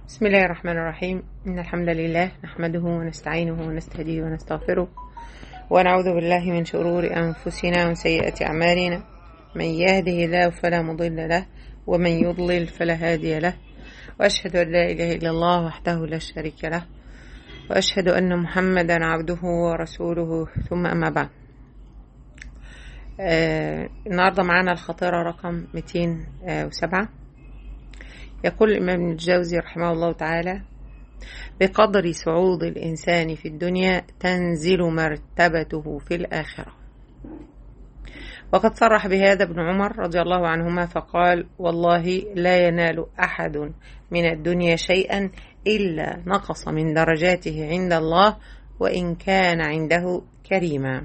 بسم الله الرحمن الرحيم إن الحمد لله نحمده ونستعينه ونستهديه ونستغفره ونعوذ بالله من شرور أنفسنا ومن سيئات أعمالنا من يهده الله فلا مضل له ومن يضلل فلا هادي له وأشهد أن لا إله إلا الله وحده لا شريك له وأشهد أن محمدا عبده ورسوله ثم أما بعد آه النهاردة معانا الخطيرة رقم 207 يقول الإمام ابن الجوزي رحمه الله تعالى بقدر صعود الإنسان في الدنيا تنزل مرتبته في الآخرة وقد صرح بهذا ابن عمر رضي الله عنهما فقال والله لا ينال أحد من الدنيا شيئا إلا نقص من درجاته عند الله وإن كان عنده كريما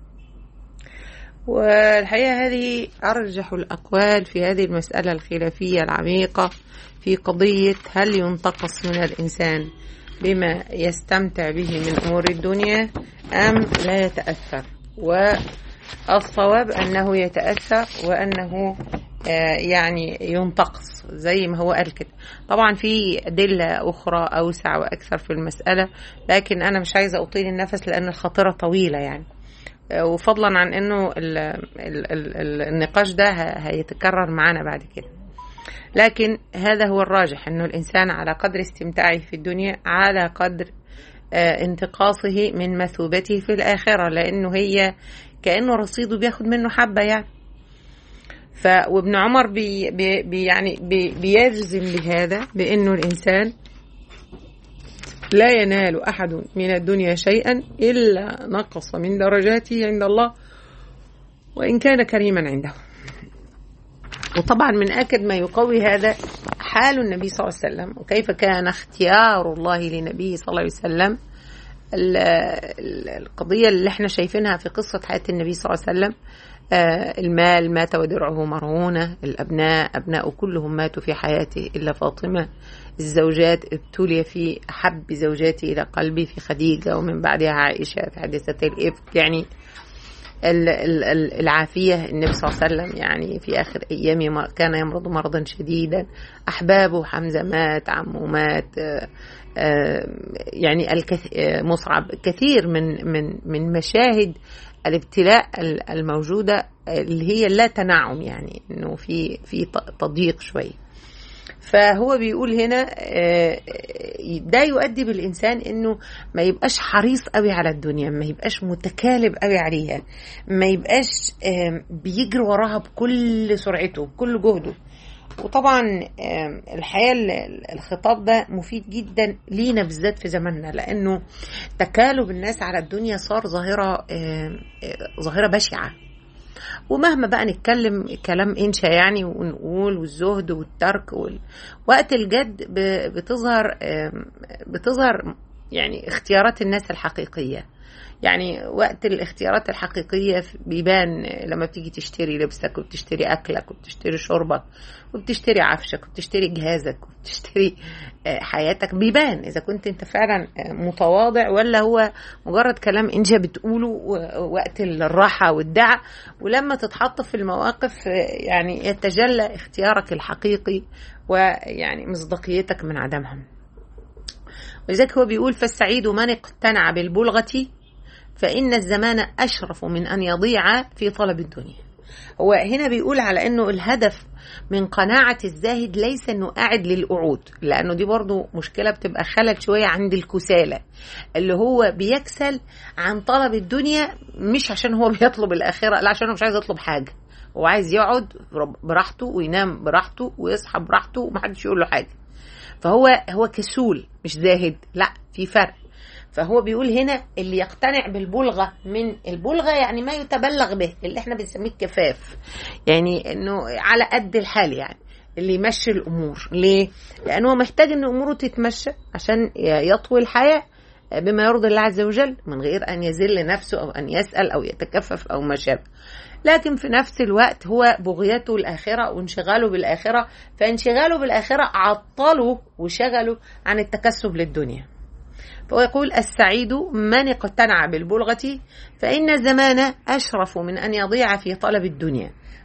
والحقيقة هذه أرجح الأقوال في هذه المسألة الخلافية العميقة في قضية هل ينتقص من الإنسان بما يستمتع به من أمور الدنيا أم لا يتأثر والصواب أنه يتأثر وأنه يعني ينتقص زي ما هو قال كده طبعا في أدلة أخرى أوسع وأكثر في المسألة لكن أنا مش عايزة أطيل النفس لأن الخطيرة طويلة يعني وفضلا عن انه ال ال ال النقاش ده هيتكرر معانا بعد كده لكن هذا هو الراجح انه الانسان على قدر استمتاعه في الدنيا على قدر انتقاصه من مثوبته في الاخره لانه هي كانه رصيده بياخد منه حبه يعني ف وابن عمر بي بي يعني بي بيجزم بهذا بانه الانسان لا ينال أحد من الدنيا شيئا إلا نقص من درجاته عند الله وإن كان كريما عنده وطبعا من أكد ما يقوي هذا حال النبي صلى الله عليه وسلم وكيف كان اختيار الله لنبيه صلى الله عليه وسلم القضية اللي احنا شايفينها في قصة حياة النبي صلى الله عليه وسلم المال مات ودرعه مرهونة الأبناء أبناء كلهم ماتوا في حياته إلا فاطمة الزوجات ابتلي في أحب زوجاتي إلى قلبي في خديجة ومن بعدها عائشة في حادثة الإفك يعني العافية النبي صلى الله عليه وسلم يعني في آخر أيامه كان يمرض مرضا شديدا أحبابه حمزة مات عمه مات يعني مصعب كثير من من من مشاهد الابتلاء الموجودة اللي هي لا تنعم يعني انه في في تضييق شويه فهو بيقول هنا ده يؤدي بالانسان انه ما يبقاش حريص قوي على الدنيا ما يبقاش متكالب قوي عليها ما يبقاش بيجري وراها بكل سرعته بكل جهده وطبعا الحقيقه الخطاب ده مفيد جدا لينا بالذات في زماننا لانه تكالب الناس على الدنيا صار ظاهره ظاهره بشعه ومهما بقى نتكلم كلام انشا يعني ونقول والزهد والترك وال... وقت الجد بتظهر بتظهر يعني اختيارات الناس الحقيقيه يعني وقت الاختيارات الحقيقية بيبان لما بتيجي تشتري لبسك وبتشتري أكلك وبتشتري شربك وبتشتري عفشك وبتشتري جهازك وبتشتري حياتك بيبان إذا كنت أنت فعلا متواضع ولا هو مجرد كلام إنجا بتقوله وقت الراحة والدعة ولما تتحط في المواقف يعني يتجلى اختيارك الحقيقي ويعني مصداقيتك من عدمها ولذلك هو بيقول فالسعيد من اقتنع بالبلغة فإن الزمان أشرف من أن يضيع في طلب الدنيا هو هنا بيقول على أنه الهدف من قناعة الزاهد ليس أنه قاعد للقعود لأنه دي برضو مشكلة بتبقى خلل شوية عند الكسالى اللي هو بيكسل عن طلب الدنيا مش عشان هو بيطلب الآخرة لا عشان هو مش عايز يطلب حاجة هو عايز يقعد براحته وينام براحته ويصحى براحته ومحدش يقول له حاجة فهو هو كسول مش زاهد لا في فرق فهو بيقول هنا اللي يقتنع بالبلغة من البلغة يعني ما يتبلغ به اللي احنا بنسميه الكفاف يعني انه على قد الحال يعني اللي يمشي الامور ليه لانه محتاج ان اموره تتمشى عشان يطوي الحياه بما يرضي الله عز وجل من غير ان يذل نفسه او ان يسال او يتكفف او ما شابه لكن في نفس الوقت هو بغيته الآخرة وانشغاله بالآخرة فانشغاله بالآخرة عطله وشغله عن التكسب للدنيا فهو يقول السعيد من اقتنع بالبلغة فإن الزمان أشرف من أن يضيع في طلب الدنيا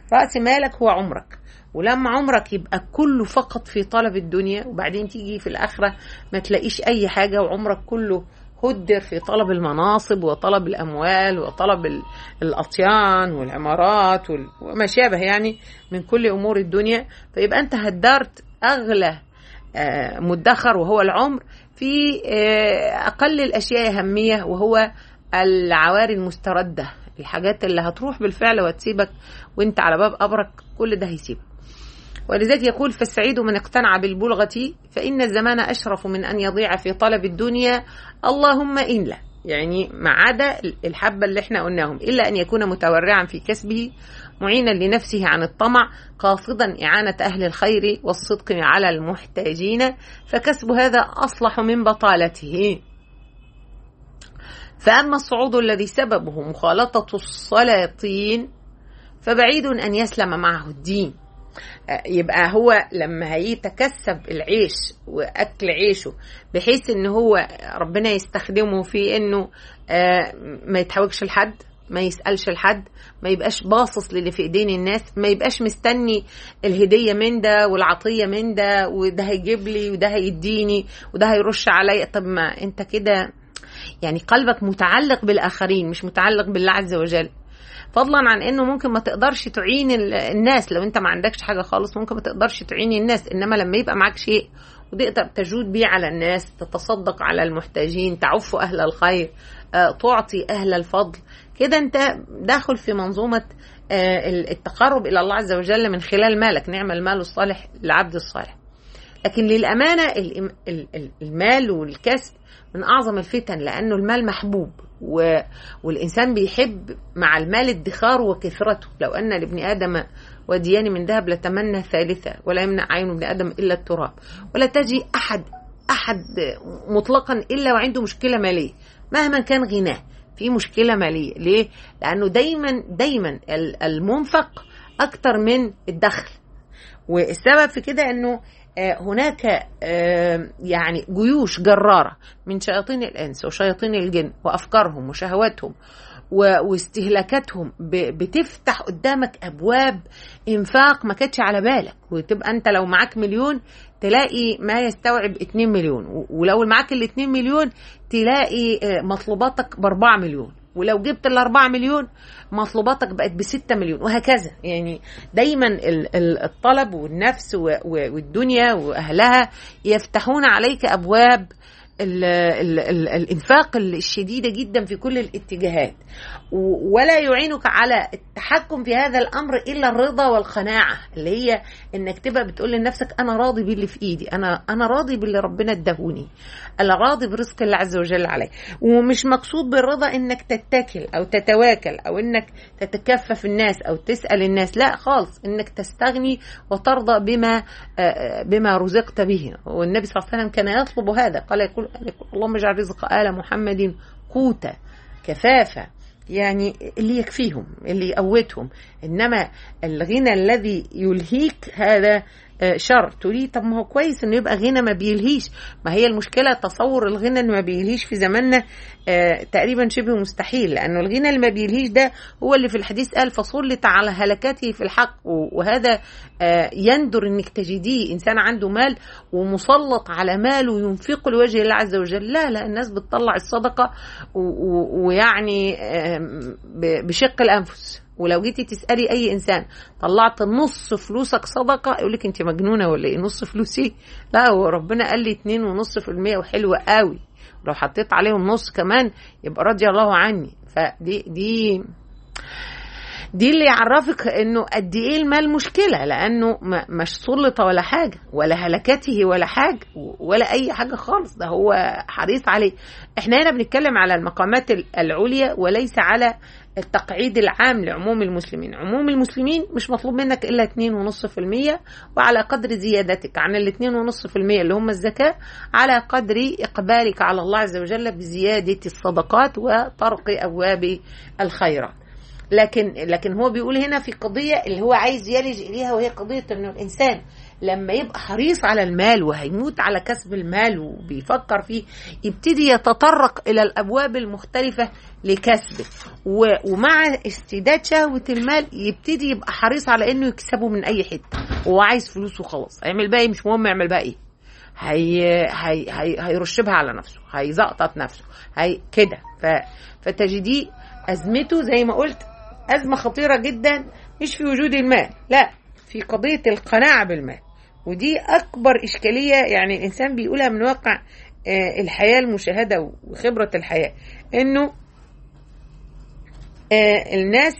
راس مالك هو عمرك ولما عمرك يبقى كله فقط في طلب الدنيا وبعدين تيجي في الاخره ما تلاقيش اي حاجه وعمرك كله هدر في طلب المناصب وطلب الاموال وطلب ال- الاطيان والعمارات وال- وما شابه يعني من كل امور الدنيا فيبقى انت هدرت اغلى آه، مدخر وهو العمر في آه، اقل الاشياء اهميه وهو العواري المسترده الحاجات اللي هتروح بالفعل وتسيبك وانت على باب قبرك كل ده هيسيبك ولذلك يقول فالسعيد من اقتنع بالبلغة فإن الزمان أشرف من أن يضيع في طلب الدنيا اللهم إلا يعني ما عدا الحبة اللي احنا قلناهم إلا أن يكون متورعا في كسبه معينا لنفسه عن الطمع قاصدا إعانة أهل الخير والصدق على المحتاجين فكسب هذا أصلح من بطالته فأما الصعود الذي سببه مخالطة السلاطين فبعيد أن يسلم معه الدين يبقى هو لما هيتكسب العيش واكل عيشه بحيث ان هو ربنا يستخدمه في انه ما يتحوجش لحد ما يسالش لحد ما يبقاش باصص للي في ايدين الناس ما يبقاش مستني الهديه من ده والعطيه من ده وده هيجيب لي وده هيديني وده هيرش عليا طب ما انت كده يعني قلبك متعلق بالاخرين مش متعلق بالله عز وجل فضلا عن انه ممكن ما تقدرش تعين الناس لو انت ما عندكش حاجه خالص ممكن ما تقدرش تعين الناس انما لما يبقى معاك شيء وتقدر تجود بيه على الناس تتصدق على المحتاجين تعف اهل الخير تعطي اهل الفضل كده انت داخل في منظومه التقرب الى الله عز وجل من خلال مالك نعم المال الصالح للعبد الصالح لكن للامانه المال والكسب من اعظم الفتن لانه المال محبوب و... والانسان بيحب مع المال ادخاره وكثرته لو ان لابن ادم وديان من ذهب لتمنى ثالثه ولا يمنع عين ابن ادم الا التراب ولا تجي احد احد مطلقا الا وعنده مشكله ماليه مهما كان غناه في مشكله ماليه ليه لانه دايما دايما المنفق اكتر من الدخل والسبب في كده انه هناك يعني جيوش جراره من شياطين الانس وشياطين الجن وافكارهم وشهواتهم واستهلاكاتهم بتفتح قدامك ابواب انفاق ما كانتش على بالك وتبقى انت لو معاك مليون تلاقي ما يستوعب 2 مليون ولو معاك ال 2 مليون تلاقي مطلوباتك ب 4 مليون ولو جبت ال 4 مليون مطلوباتك بقت ب 6 مليون وهكذا يعني دايما الطلب والنفس والدنيا واهلها يفتحون عليك ابواب ال ال ال الانفاق الشديده جدا في كل الاتجاهات ولا يعينك على التحكم في هذا الامر الا الرضا والقناعه اللي هي انك تبقى بتقول لنفسك انا راضي باللي في ايدي انا انا راضي باللي ربنا اداهوني انا راضي برزق الله عز وجل علي ومش مقصود بالرضا انك تتكل او تتواكل او انك تتكفف الناس او تسال الناس لا خالص انك تستغني وترضى بما بما رزقت به والنبي صلى الله عليه وسلم كان يطلب هذا قال يقول اللهم اجعل رزق ال محمد قوتا كفافه يعني اللي يكفيهم اللي يقوتهم انما الغنى الذي يلهيك هذا شر تقولي طب ما هو كويس انه يبقى غنى ما بيلهيش ما هي المشكله تصور الغنى اللي ما بيلهيش في زماننا آه تقريبا شبه مستحيل لانه الغنى اللي ما بيلهيش ده هو اللي في الحديث قال فصلت على هلكته في الحق وهذا آه يندر انك تجديه انسان عنده مال ومسلط على ماله ينفقه لوجه الله عز وجل لا لا الناس بتطلع الصدقه ويعني آه بشق الانفس ولو جيتي تسالي اي انسان طلعت نص فلوسك صدقه يقول لك انت مجنونه ولا ايه نص فلوسي لا هو ربنا قال لي 2.5% وحلوه قوي ولو حطيت عليهم نص كمان يبقى رضي الله عني فدي دي دي اللي يعرفك انه قد ايه المال مشكله لانه مش سلطه ولا حاجه ولا هلكته ولا حاجه ولا اي حاجه خالص ده هو حريص عليه احنا هنا بنتكلم على المقامات العليا وليس على التقعيد العام لعموم المسلمين عموم المسلمين مش مطلوب منك إلا 2.5% وعلى قدر زيادتك عن ال 2.5% اللي هم الزكاة على قدر إقبالك على الله عز وجل بزيادة الصدقات وطرق أبواب الخيرات لكن لكن هو بيقول هنا في قضية اللي هو عايز يلج إليها وهي قضية إنه الإنسان لما يبقى حريص على المال وهيموت على كسب المال وبيفكر فيه يبتدي يتطرق الى الابواب المختلفه لكسبه و- ومع استيداد شهوه المال يبتدي يبقى حريص على انه يكسبه من اي حته هو عايز فلوس وخلاص هيعمل بقى إيه؟ مش مهم يعمل بقى ايه هي هي هي هيرشبها على نفسه هيزقطط نفسه هي كده ف فتجديه ازمته زي ما قلت ازمه خطيره جدا مش في وجود المال لا في قضيه القناعه بالمال ودي اكبر اشكاليه يعني الانسان بيقولها من واقع آه، الحياه المشاهده وخبره الحياه انه آه، الناس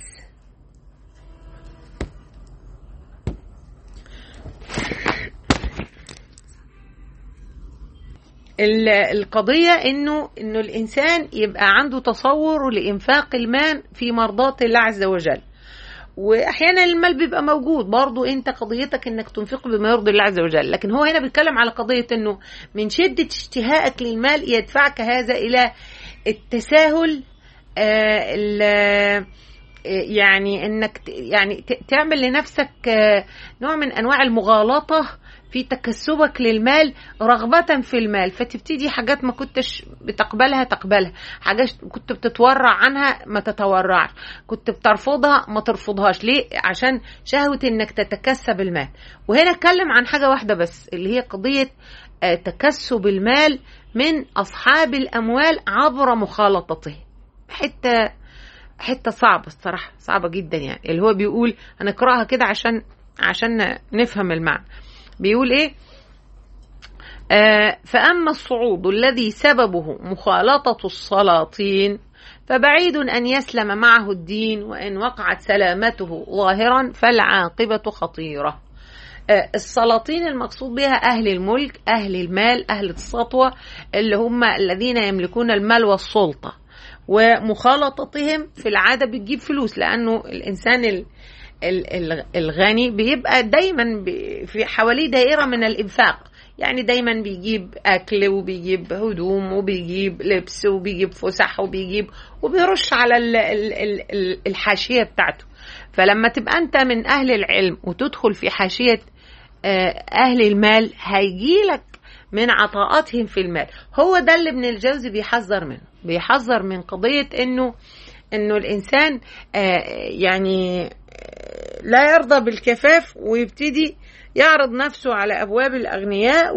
ال- القضية انه انه الانسان يبقى عنده تصور لانفاق المال في مرضاة الله عز وجل واحيانا المال بيبقى موجود برضو انت قضيتك انك تنفق بما يرضي الله عز وجل لكن هو هنا بيتكلم على قضية انه من شدة اشتهائك للمال يدفعك هذا الى التساهل آه، ال- آه، يعني انك ت- يعني ت- تعمل لنفسك آه، نوع من انواع المغالطه في تكسبك للمال رغبة في المال فتبتدي حاجات ما كنتش بتقبلها تقبلها حاجات كنت بتتورع عنها ما تتورعش كنت بترفضها ما ترفضهاش ليه عشان شهوة انك تتكسب المال وهنا اتكلم عن حاجة واحدة بس اللي هي قضية آه، تكسب المال من أصحاب الأموال عبر مخالطته حتة حته صعبه الصراحه صعبه جدا يعني اللي هو بيقول هنقراها كده عشان عشان نفهم المعنى بيقول ايه آه فاما الصعود الذي سببه مخالطه السلاطين فبعيد ان يسلم معه الدين وان وقعت سلامته ظاهرا فالعاقبه خطيره آه، السلاطين المقصود بها أهل الملك أهل المال أهل السطوة اللي هم الذين يملكون المال والسلطة ومخالطتهم في العادة بتجيب فلوس لأنه الإنسان ال- ال- ال- الغني بيبقى دايما بي- في حواليه دائرة من الإنفاق يعني دايما بيجيب أكل وبيجيب هدوم وبيجيب لبس وبيجيب فسح وبيجيب وبيرش على ال- ال- ال- ال- الحاشية بتاعته فلما تبقى أنت من أهل العلم وتدخل في حاشية آه، أهل المال هيجيلك من عطاءاتهم في المال هو ده اللي ابن الجوزي بيحذر منه بيحذر من قضية انه انه الانسان آه، يعني آه، لا يرضى بالكفاف ويبتدي يعرض نفسه على ابواب الاغنياء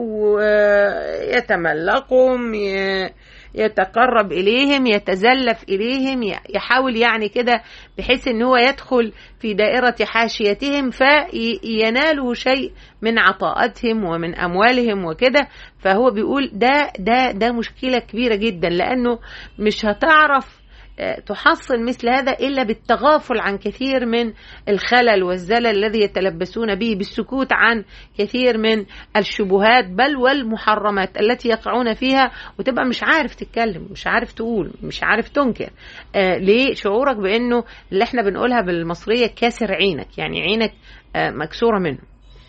ويتملقهم ي- يتقرب اليهم يتزلف اليهم ي- يحاول يعني كده بحيث ان هو يدخل في دائره حاشيتهم فيناله شيء من عطاءاتهم ومن اموالهم وكده فهو بيقول ده ده ده مشكله كبيره جدا لانه مش هتعرف آه، تحصل مثل هذا الا بالتغافل عن كثير من الخلل والزلل الذي يتلبسون به بالسكوت عن كثير من الشبهات بل والمحرمات التي يقعون فيها وتبقى مش عارف تتكلم مش عارف تقول مش عارف تنكر آه ليه شعورك بانه اللي احنا بنقولها بالمصريه كاسر عينك يعني عينك آه مكسوره منه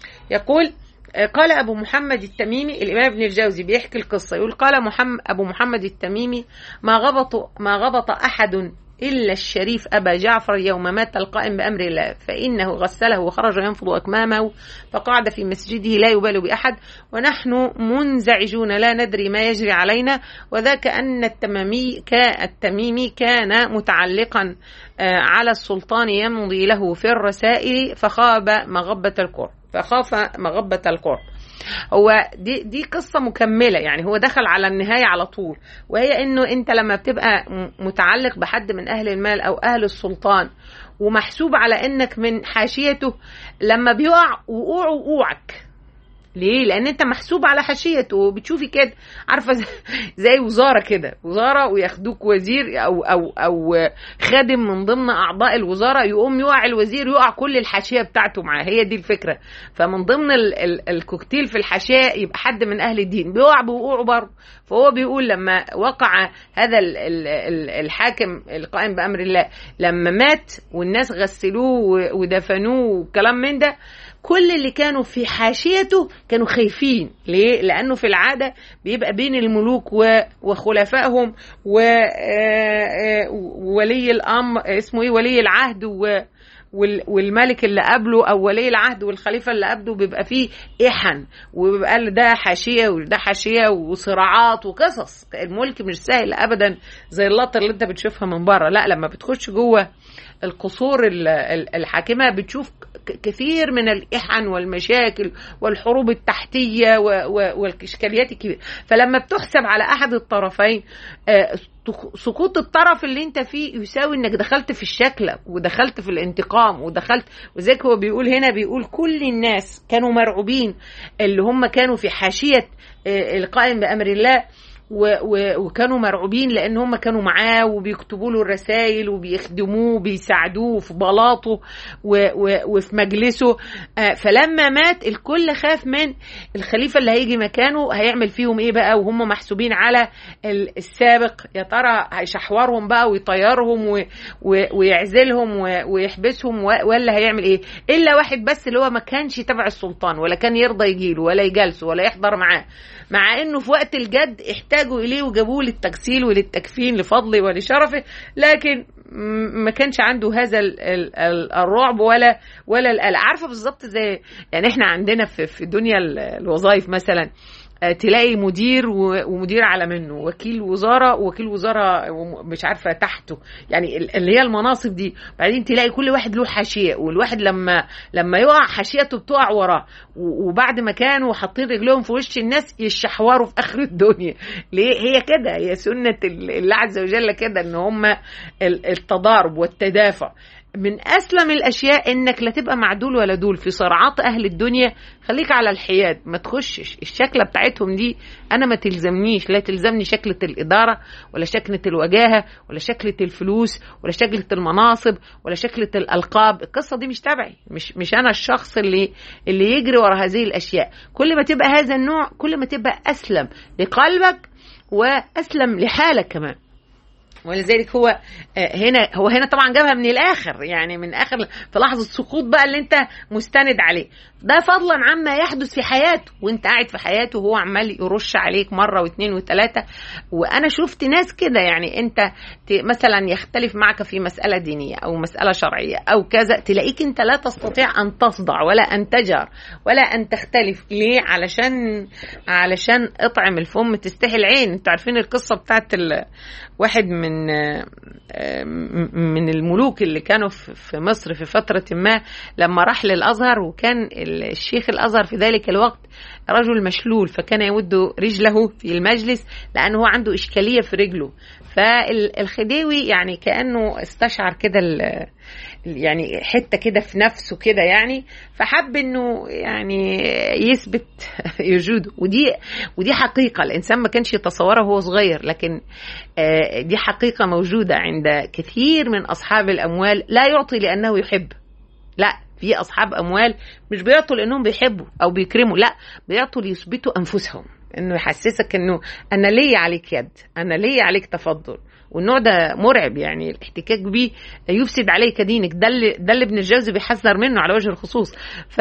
يقول آه، قال أبو محمد التميمي الإمام ابن الجوزي بيحكي القصة يقول قال محمد أبو محمد التميمي ما غبط ما غبط أحد إلا الشريف أبا جعفر يوم مات القائم بأمر الله فإنه غسله وخرج ينفض أكمامه فقعد في مسجده لا يبال بأحد ونحن منزعجون لا ندري ما يجري علينا وذاك أن التمامي كا التميمي كان متعلقا آه، على السلطان يمضي له في الرسائل فخاب مغبة القرب فخاف مغبة القرب هو دي دي قصة مكملة يعني هو دخل على النهاية على طول وهي انه انت لما بتبقى م- متعلق بحد من اهل المال او اهل السلطان ومحسوب على انك من حاشيته لما بيقع وقوعه وقوعك ليه؟ لأن أنت محسوب على حاشيته وبتشوفي كده عارفة زي- زي وزارة كده وزارة وياخدوك وزير أو أو أو خادم من ضمن أعضاء الوزارة يقوم يقع الوزير يقع كل الحاشية بتاعته معاه هي دي الفكرة فمن ضمن ال ال الكوكتيل في الحاشية يبقى حد من أهل الدين بيقع بوقوعه برضه فهو بيقول لما وقع هذا ال ال ال الحاكم القائم بأمر الله لما مات والناس غسلوه و- ودفنوه والكلام من ده كل اللي كانوا في حاشيته كانوا خايفين ليه؟ لأنه في العادة بيبقى بين الملوك و- وخلفائهم وولي الأمر اسمه ايه ولي العهد و والملك اللي قبله او ولي العهد والخليفه اللي قبله بيبقى فيه احن وبيبقى ده حاشيه وده حاشيه وصراعات وقصص الملك مش سهل ابدا زي اللقطه اللي انت بتشوفها من بره لا لما بتخش جوه القصور الحاكمه بتشوف كثير من الاحن والمشاكل والحروب التحتيه والاشكاليات الكبيره فلما بتحسب على احد الطرفين سقوط الطرف اللي انت فيه يساوي انك دخلت في الشكلة ودخلت في الانتقام ودخلت وزيك هو بيقول هنا بيقول كل الناس كانوا مرعوبين اللي هم كانوا في حاشية القائم بأمر الله وكانوا مرعوبين لان هم كانوا معاه وبيكتبوا له الرسائل وبيخدموه وبيساعدوه في بلاطه وفي مجلسه فلما مات الكل خاف من الخليفه اللي هيجي مكانه هيعمل فيهم ايه بقى وهم محسوبين على السابق يا ترى هيشحورهم بقى ويطيرهم ويعزلهم ويحبسهم ولا هيعمل ايه الا واحد بس اللي هو ما كانش تبع السلطان ولا كان يرضى يجيله ولا يجلسه ولا يحضر معاه مع انه في وقت الجد احتاجوا اليه وجابوه للتغسيل وللتكفين لفضله ولشرفه لكن ما كانش عنده هذا الرعب ولا ولا القلق عارفه بالظبط زي يعني احنا عندنا في في دنيا الوظائف مثلا تلاقي مدير ومدير على منه وكيل وزاره ووكيل وزاره مش عارفه تحته يعني اللي هي المناصب دي بعدين تلاقي كل واحد له حاشيه والواحد لما لما يقع حاشيته بتقع وراه وبعد ما كانوا حاطين رجلهم في وش الناس يشحوروا في اخر الدنيا ليه هي كده هي سنه الله عز وجل كده ان هم التضارب والتدافع من اسلم الاشياء انك لا تبقى مع دول ولا دول في صراعات اهل الدنيا خليك على الحياد ما تخشش الشكله بتاعتهم دي انا ما تلزمنيش لا تلزمني شكله الاداره ولا شكله الوجاهه ولا شكله الفلوس ولا شكله المناصب ولا شكله الالقاب القصه دي مش تبعي مش مش انا الشخص اللي اللي يجري ورا هذه الاشياء كل ما تبقى هذا النوع كل ما تبقى اسلم لقلبك واسلم لحالك كمان ولذلك هو هنا هو هنا طبعا جابها من الاخر يعني من اخر في لحظه سقوط بقى اللي انت مستند عليه ده فضلا عما يحدث في حياته وانت قاعد في حياته وهو عمال يرش عليك مره واثنين وثلاثه وانا شفت ناس كده يعني انت مثلا يختلف معك في مساله دينيه او مساله شرعيه او كذا تلاقيك انت لا تستطيع ان تصدع ولا ان تجر ولا ان تختلف ليه علشان علشان اطعم الفم تستحي العين انتوا عارفين القصه بتاعت واحد من من الملوك اللي كانوا في مصر في فترة ما لما راح للأزهر وكان الشيخ الأزهر في ذلك الوقت رجل مشلول فكان يمد رجله في المجلس لأنه هو عنده إشكالية في رجله فالخديوي يعني كأنه استشعر كده يعني حته كده في نفسه كده يعني فحب انه يعني يثبت وجوده ودي ودي حقيقه الانسان ما كانش يتصورها وهو صغير لكن دي حقيقه موجوده عند كثير من اصحاب الاموال لا يعطي لانه يحب لا في اصحاب اموال مش بيعطوا لانهم بيحبوا او بيكرموا لا بيعطوا ليثبتوا انفسهم انه يحسسك انه انا ليا عليك يد انا ليا عليك تفضل والنوع ده مرعب يعني الاحتكاك بيه يفسد عليك دينك ده اللي ده اللي ابن الجوزي بيحذر منه على وجه الخصوص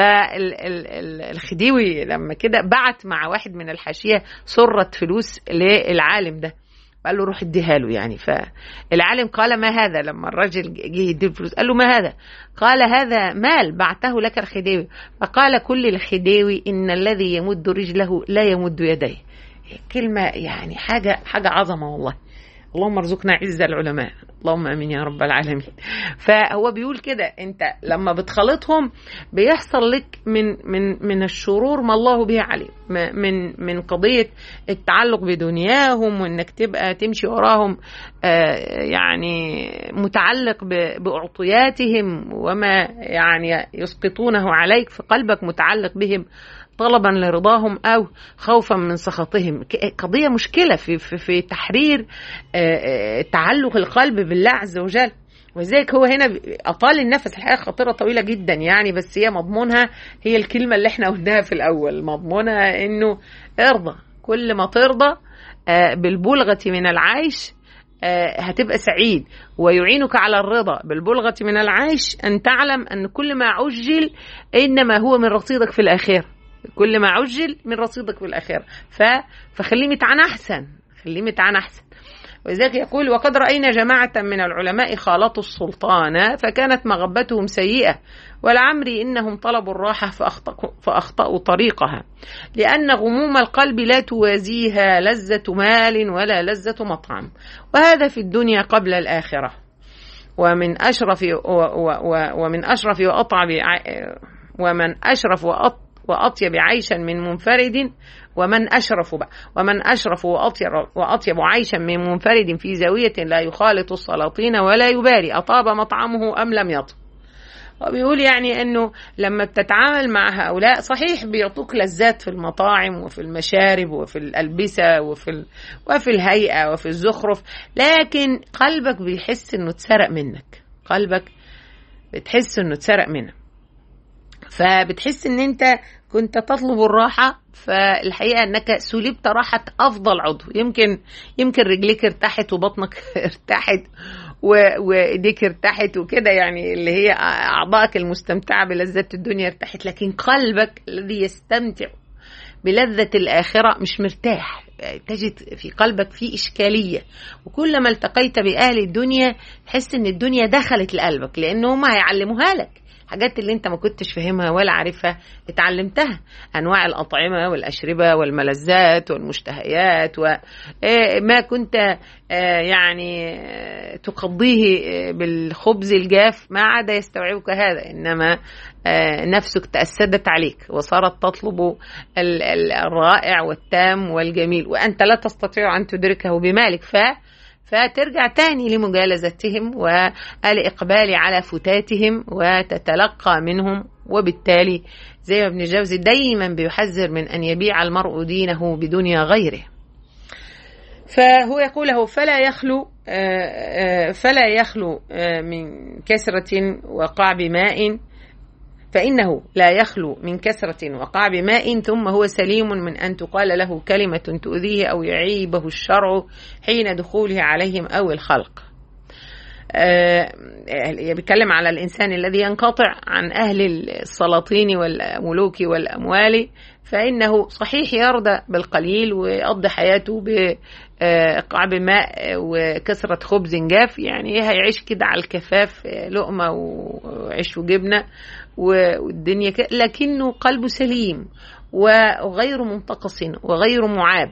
فالخديوي لما كده بعت مع واحد من الحاشيه سره فلوس للعالم ده قال له روح اديها له يعني فالعالم قال ما هذا لما الرجل جه يديه الفلوس قال له ما هذا قال هذا مال بعته لك الخديوي فقال كل الخديوي ان الذي يمد رجله لا يمد يديه كلمه يعني حاجه حاجه عظمه والله اللهم ارزقنا عز العلماء اللهم امين يا رب العالمين فهو بيقول كده انت لما بتخالطهم بيحصل لك من من من الشرور ما الله به عليم من من قضيه التعلق بدنياهم وانك تبقى تمشي وراهم يعني متعلق باعطياتهم وما يعني يسقطونه عليك في قلبك متعلق بهم طلبا لرضاهم او خوفا من سخطهم قضيه مشكله في في, في تحرير تعلق القلب بالله عز وجل ولذلك هو هنا اطال النفس الحقيقه خطيره طويله جدا يعني بس هي مضمونها هي الكلمه اللي احنا قلناها في الاول مضمونها انه ارضى كل ما ترضى بالبلغه من العيش هتبقى سعيد ويعينك على الرضا بالبلغة من العيش أن تعلم أن كل ما عجل إنما هو من رصيدك في الآخرة كل ما عجل من رصيدك في الآخرة ف... فخليه متعن أحسن خليه متعن أحسن ولذلك يقول وقد رأينا جماعة من العلماء خالطوا السلطان فكانت مغبتهم سيئة ولعمري إنهم طلبوا الراحة فأخطأوا, فأخطأوا طريقها لأن غموم القلب لا توازيها لذة مال ولا لذة مطعم وهذا في الدنيا قبل الآخرة ومن أشرف ومن أشرف وأطعب ومن أشرف وأطيب عيشا من منفرد ومن أشرف بقى ومن أشرف وأطيب, وأطيب عيشا من منفرد في زاوية لا يخالط السلاطين ولا يبالي أطاب مطعمه أم لم يطب وبيقول يعني انه لما بتتعامل مع هؤلاء صحيح بيعطوك لذات في المطاعم وفي المشارب وفي الالبسه وفي ال... وفي الهيئه وفي الزخرف لكن قلبك بيحس انه اتسرق منك قلبك بتحس انه اتسرق منك فبتحس ان انت كنت تطلب الراحة فالحقيقة انك سلبت راحة افضل عضو يمكن يمكن رجليك ارتاحت وبطنك ارتاحت وايديك ارتاحت وكده يعني اللي هي اعضائك المستمتعة بلذة الدنيا ارتاحت لكن قلبك الذي يستمتع بلذة الآخرة مش مرتاح تجد في قلبك في إشكالية وكلما التقيت بأهل الدنيا تحس إن الدنيا دخلت لقلبك لأن هم هيعلموها لك حاجات اللي انت ما كنتش فاهمها ولا عارفها اتعلمتها انواع الاطعمه والاشربه والملذات والمشتهيات وما كنت يعني تقضيه بالخبز الجاف ما عاد يستوعبك هذا انما نفسك تأسدت عليك وصارت تطلب الرائع والتام والجميل وأنت لا تستطيع أن تدركه بمالك ف فترجع تاني لمجالزتهم والإقبال على فتاتهم وتتلقى منهم وبالتالي زي ما ابن جوزي دايما بيحذر من أن يبيع المرء دينه بدنيا غيره فهو يقول فلا يخلو فلا يخلو من كسرة وقعب ماء فإنه لا يخلو من كسرة وقعب ماء ثم هو سليم من أن تقال له كلمة تؤذيه أو يعيبه الشرع حين دخوله عليهم أو الخلق آه بيتكلم على الإنسان الذي ينقطع عن أهل السلاطين والملوك والأموال فإنه صحيح يرضى بالقليل ويقضي حياته بقعب ماء وكسرة خبز جاف يعني هيعيش كده على الكفاف لقمة وعيش وجبنة والدنيا كده لكنه قلبه سليم وغير منتقص وغير معاب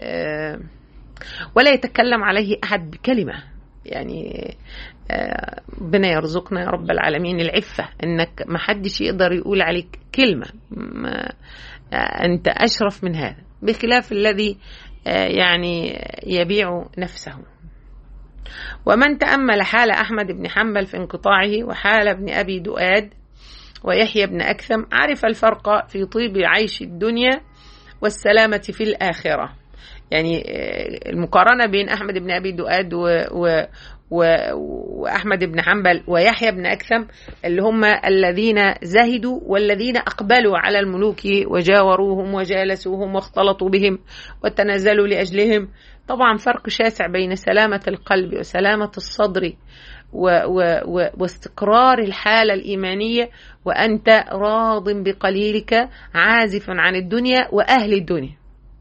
ولا يتكلم عليه أحد بكلمة يعني ربنا يرزقنا يا رب العالمين العفة انك ما حدش يقدر يقول عليك كلمة ما انت اشرف من هذا بخلاف الذي يعني يبيع نفسه ومن تأمل حال أحمد بن حنبل في انقطاعه وحال ابن أبي دؤاد ويحيى بن أكثم عرف الفرق في طيب عيش الدنيا والسلامة في الآخرة يعني المقارنة بين أحمد بن أبي دؤاد و, و وأحمد بن حنبل ويحيى بن أكثم اللي هم الذين زهدوا والذين أقبلوا على الملوك وجاوروهم وجالسوهم واختلطوا بهم وتنازلوا لأجلهم طبعا فرق شاسع بين سلامة القلب وسلامة الصدر و و و واستقرار الحالة الإيمانية وأنت راض بقليلك عازف عن الدنيا وأهل الدنيا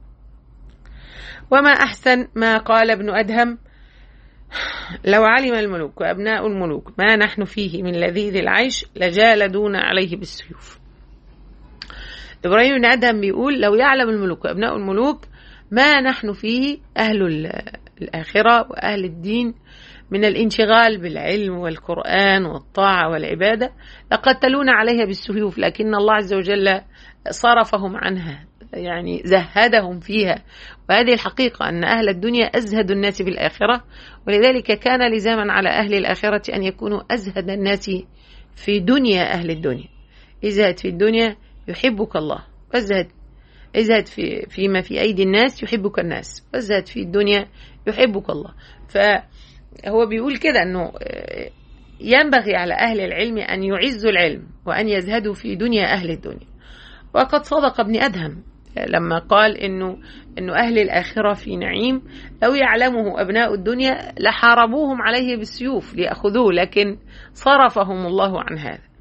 وما أحسن ما قال ابن أدهم لو علم الملوك وأبناء الملوك ما نحن فيه من لذيذ العيش لجالدون عليه بالسيوف إبراهيم بن أدهم بيقول لو يعلم الملوك وأبناء الملوك ما نحن فيه أهل الآخرة وأهل الدين من الانشغال بالعلم والقرآن والطاعة والعبادة لقتلون عليها بالسيوف لكن الله عز وجل صرفهم عنها يعني زهدهم فيها وهذه الحقيقة أن أهل الدنيا أزهد الناس في الآخرة ولذلك كان لزاما على أهل الآخرة أن يكونوا أزهد الناس في دنيا أهل الدنيا ازهد في الدنيا يحبك الله وازهد ازهد في فيما في أيدي الناس يحبك الناس وازهد في الدنيا يحبك الله فهو بيقول كده أنه ينبغي على أهل العلم أن يعزوا العلم وأن يزهدوا في دنيا أهل الدنيا وقد صدق ابن أدهم لما قال انه انه اهل الاخره في نعيم لو يعلمه ابناء الدنيا لحاربوهم عليه بالسيوف لياخذوه لكن صرفهم الله عن هذا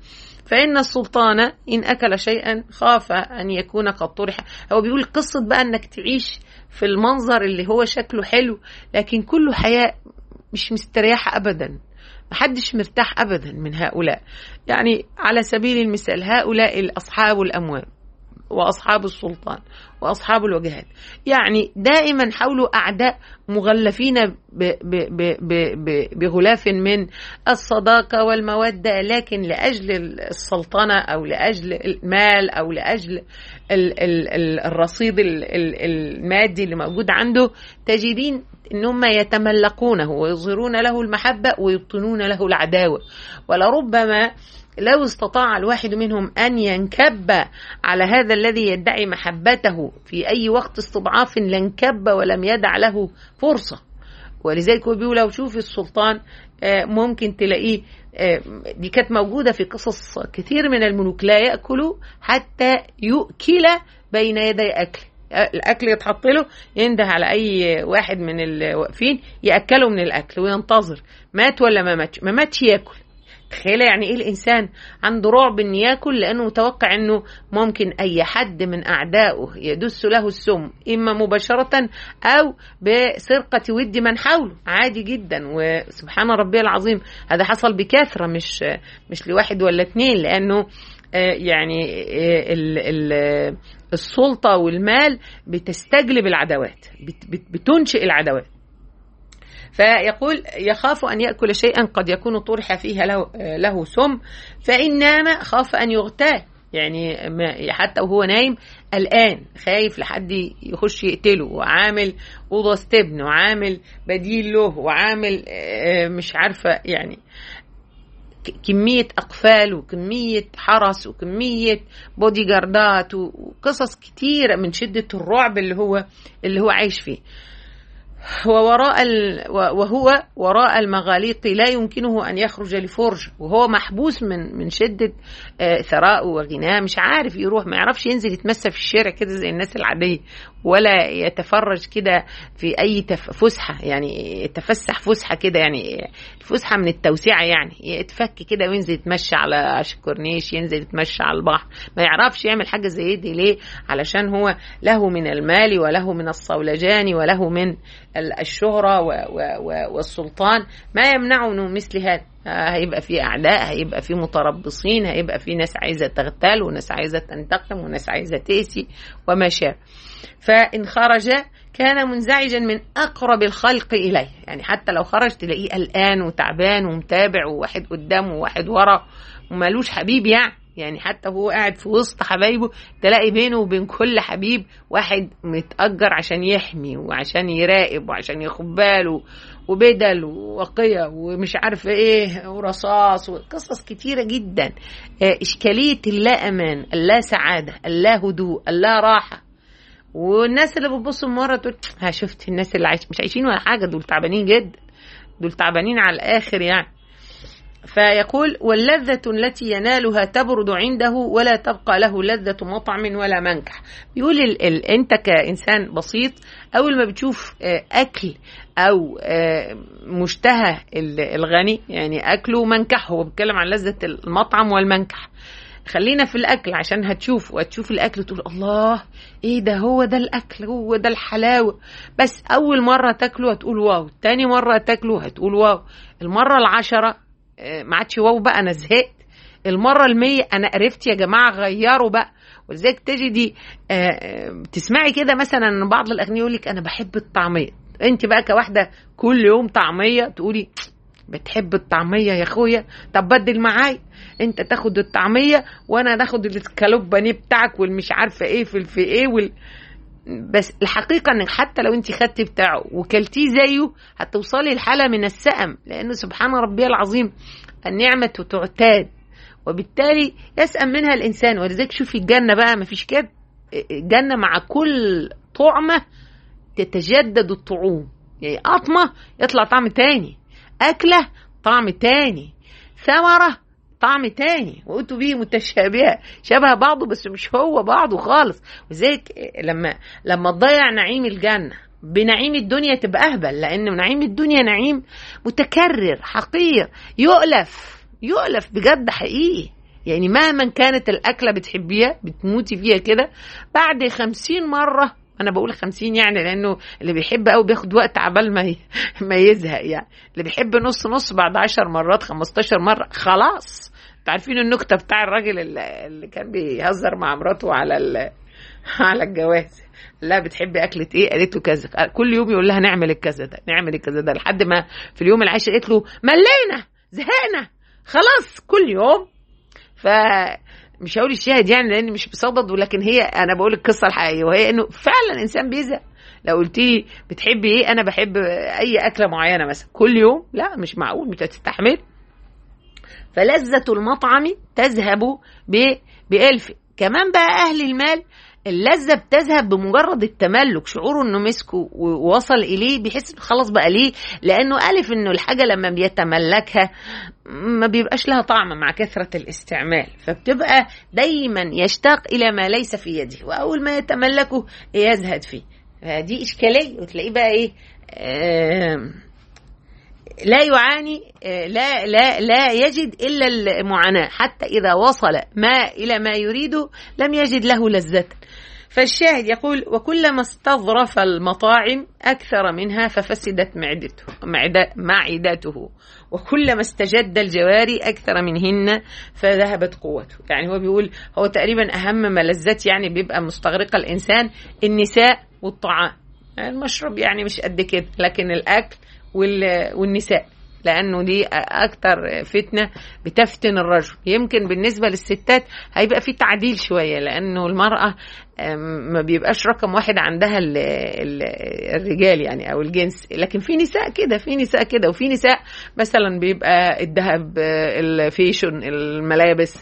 فإن السلطان إن أكل شيئا خاف أن يكون قد طرح هو بيقول قصة بقى أنك تعيش في المنظر اللي هو شكله حلو لكن كله حياة مش مستريحة أبدا محدش مرتاح أبدا من هؤلاء يعني على سبيل المثال هؤلاء أصحاب الأموال واصحاب السلطان واصحاب الوجهات يعني دائما حولوا اعداء مغلفين ب ب ب ب بغلاف من الصداقه والموده لكن لاجل السلطنه او لاجل المال او لاجل ال ال الرصيد المادي اللي موجود عنده تجدين ان هم يتملقونه ويظهرون له المحبه ويبطنون له العداوه ولربما لو استطاع الواحد منهم ان ينكب على هذا الذي يدعي محبته في اي وقت استضعاف لانكب ولم يدع له فرصه ولذلك هو بيقول لو شوف السلطان ممكن تلاقيه دي كانت موجودة في قصص كثير من الملوك لا يأكلوا حتى يؤكل بين يدي أكل الأكل يتحط له ينده على أي واحد من الواقفين يأكله من الأكل وينتظر مات ولا ما ماتش ما ماتش ياكل تخيل يعني ايه الانسان عنده رعب ان ياكل لانه متوقع انه ممكن اي حد من اعدائه يدس له السم اما مباشره او بسرقه ود من حوله عادي جدا وسبحان ربي العظيم هذا حصل بكثره مش مش لواحد ولا اتنين لانه يعني ال ال السلطه والمال بتستجلب العداوات بتنشئ العداوات فيقول يخاف أن يأكل شيئا قد يكون طرح فيها له, له سم فإن نام خاف أن يغتال يعني حتى وهو نايم الآن خايف لحد يخش يقتله وعامل أوضة استبن وعامل بديل له وعامل مش عارفة يعني كمية أقفال وكمية حرس وكمية بودي جاردات وقصص كتيرة من شدة الرعب اللي هو اللي هو عايش فيه ووراء ال... وهو وراء المغاليق لا يمكنه ان يخرج لفرج وهو محبوس من من شده ثراء وغناه مش عارف يروح ما يعرفش ينزل يتمسى في الشارع كده زي الناس العاديه ولا يتفرج كده في اي تف... فسحه يعني يتفسح فسحه كده يعني الفسحه من التوسعه يعني يتفك كده وينزل يتمشى على الكورنيش ينزل يتمشى على البحر ما يعرفش يعمل حاجه زي دي ليه علشان هو له من المال وله من الصولجان وله من الشهرة والسلطان ما يمنعه من مثل هذا هيبقى في أعداء هيبقى في متربصين هيبقى في ناس عايزة تغتال وناس عايزة تنتقم وناس عايزة تأسي وما شابه فإن خرج كان منزعجا من أقرب الخلق إليه يعني حتى لو خرج تلاقيه قلقان وتعبان ومتابع وواحد قدامه وواحد ورا ومالوش حبيب يعني يعني حتى هو قاعد في وسط حبايبه تلاقي بينه وبين كل حبيب واحد متأجر عشان يحمي وعشان يراقب وعشان ياخد باله وبدل ووقية ومش عارفة ايه ورصاص وقصص كتيرة جدا إشكالية اللا أمان اللا سعادة اللا هدوء اللا راحة والناس اللي بتبص من ورا تقول ها شفت الناس اللي عايش مش عايشين ولا حاجة دول تعبانين جدا دول تعبانين على الآخر يعني فيقول واللذة التي ينالها تبرد عنده ولا تبقى له لذة مطعم ولا منكح بيقول ال ال انت كإنسان بسيط أول ما بتشوف أكل أو مشتهى الغني يعني أكله ومنكحه هو بيتكلم عن لذة المطعم والمنكح خلينا في الاكل عشان هتشوف وهتشوف الاكل تقول الله ايه ده هو ده الاكل هو ده الحلاوه بس اول مره تاكله هتقول واو تاني مره تاكله هتقول واو المره العشره ما عادش واو بقى انا زهقت المره المية انا قرفت يا جماعه غيروا بقى ولذلك تجدي تسمعي كده مثلا بعض الاغنياء يقول لك انا بحب الطعميه انت بقى كواحده كل يوم طعميه تقولي بتحب الطعميه يا اخويا طب بدل معايا انت تاخد الطعميه وانا ناخد الاسكالوب بانيه بتاعك والمش عارفه ايه في الفي ايه وال... بس الحقيقة انك حتى لو انت خدتي بتاعه وكلتيه زيه هتوصلي لحالة من السأم لأنه سبحان ربي العظيم النعمة تعتاد وبالتالي يسأم منها الإنسان ولذلك شوفي الجنة بقى مفيش كده الجنة مع كل طعمة تتجدد الطعوم يعني قطمة يطلع طعم تاني أكلة طعم تاني ثمرة طعم تاني وانتوا بيه متشابهه شبه بعضه بس مش هو بعضه خالص وزيك لما لما تضيع نعيم الجنه بنعيم الدنيا تبقى اهبل لان نعيم الدنيا نعيم متكرر حقير يؤلف يؤلف بجد حقيقي يعني مهما كانت الأكلة بتحبيها بتموتي فيها كده بعد خمسين مرة أنا بقول خمسين يعني لأنه اللي بيحب أوي بياخد وقت عبال ما ما يزهق يعني اللي بيحب نص نص بعد عشر مرات خمستاشر مرة خلاص عارفين النكتة بتاع الراجل اللي كان بيهزر مع مراته على على الجواز لا بتحبي اكله ايه قالت له كذا كل يوم يقول لها نعمل الكذا ده نعمل الكذا ده لحد ما في اليوم العاشر قالت له ملينا زهقنا خلاص كل يوم ف مش هقول الشاهد يعني لان مش بصدد ولكن هي انا بقول القصه الحقيقيه وهي انه فعلا الانسان بيزهق لو قلت لي بتحبي ايه انا بحب اي اكله معينه مثلا كل يوم لا مش معقول مش هتستحمل فلذة المطعم تذهب بألف كمان بقى أهل المال اللذة بتذهب بمجرد التملك شعوره انه مسكه ووصل اليه بيحس خلاص بقى ليه لانه الف انه الحاجه لما بيتملكها ما بيبقاش لها طعم مع كثره الاستعمال فبتبقى دايما يشتاق الى ما ليس في يده واول ما يتملكه يزهد فيه فدي اشكاليه وتلاقيه بقى ايه آه لا يعاني لا لا لا يجد الا المعاناه حتى اذا وصل ما الى ما يريده لم يجد له لذه فالشاهد يقول وكلما استظرف المطاعم أكثر منها ففسدت معدته معدته وكلما استجد الجواري أكثر منهن فذهبت قوته يعني هو بيقول هو تقريبا أهم ملذات يعني بيبقى مستغرقة الإنسان النساء والطعام المشرب يعني مش قد كده لكن الأكل والنساء لانه دي اكتر فتنه بتفتن الرجل يمكن بالنسبه للستات هيبقى في تعديل شويه لانه المراه ما بيبقاش رقم واحد عندها ال ال الرجال يعني او الجنس لكن في نساء كده في نساء كده وفي نساء مثلا بيبقى الذهب الفيشن الملابس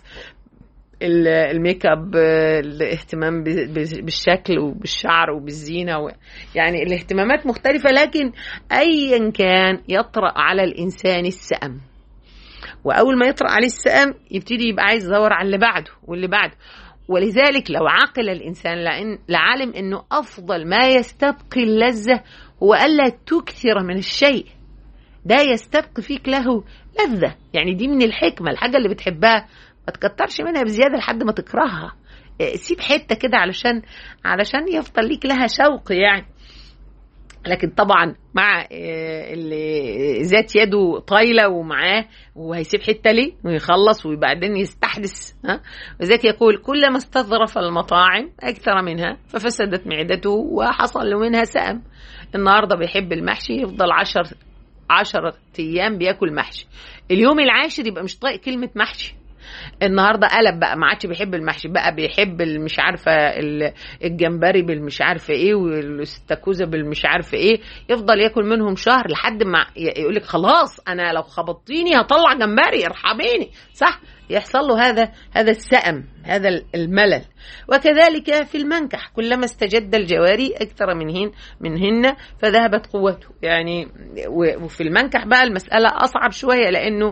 الميك اب الاهتمام بالشكل وبالشعر وبالزينه يعني الاهتمامات مختلفه لكن ايا كان يطرا على الانسان السأم واول ما يطرا عليه السأم يبتدي يبقى عايز يدور على اللي بعده واللي بعده ولذلك لو عقل الانسان لأن لعلم انه افضل ما يستبقي اللذه هو الا تكثر من الشيء ده يستبقي فيك له لذه يعني دي من الحكمه الحاجه اللي بتحبها ما تكترش منها بزياده لحد ما تكرهها سيب حته كده علشان علشان يفضل ليك لها شوق يعني لكن طبعا مع اللي ذات يده طايله ومعاه وهيسيب حته ليه ويخلص وبعدين يستحدث ها وذلك يقول كلما استظرف المطاعم اكثر منها ففسدت معدته وحصل له منها سأم النهارده بيحب المحشي يفضل عشر عشرة ايام بياكل محشي اليوم العاشر يبقى مش طايق كلمه محشي النهارده قلب بقى ما عادش بيحب المحشي بقى بيحب مش عارفه الجمبري بالمش عارفه ايه والاستاكوزا بالمش عارفه ايه يفضل ياكل منهم شهر لحد ما يقول لك خلاص انا لو خبطتيني هطلع جمبري ارحميني صح يحصل له هذا هذا السأم هذا الملل وكذلك في المنكح كلما استجد الجواري أكثر منهن منهن فذهبت قوته يعني وفي المنكح بقى المسألة أصعب شوية لأنه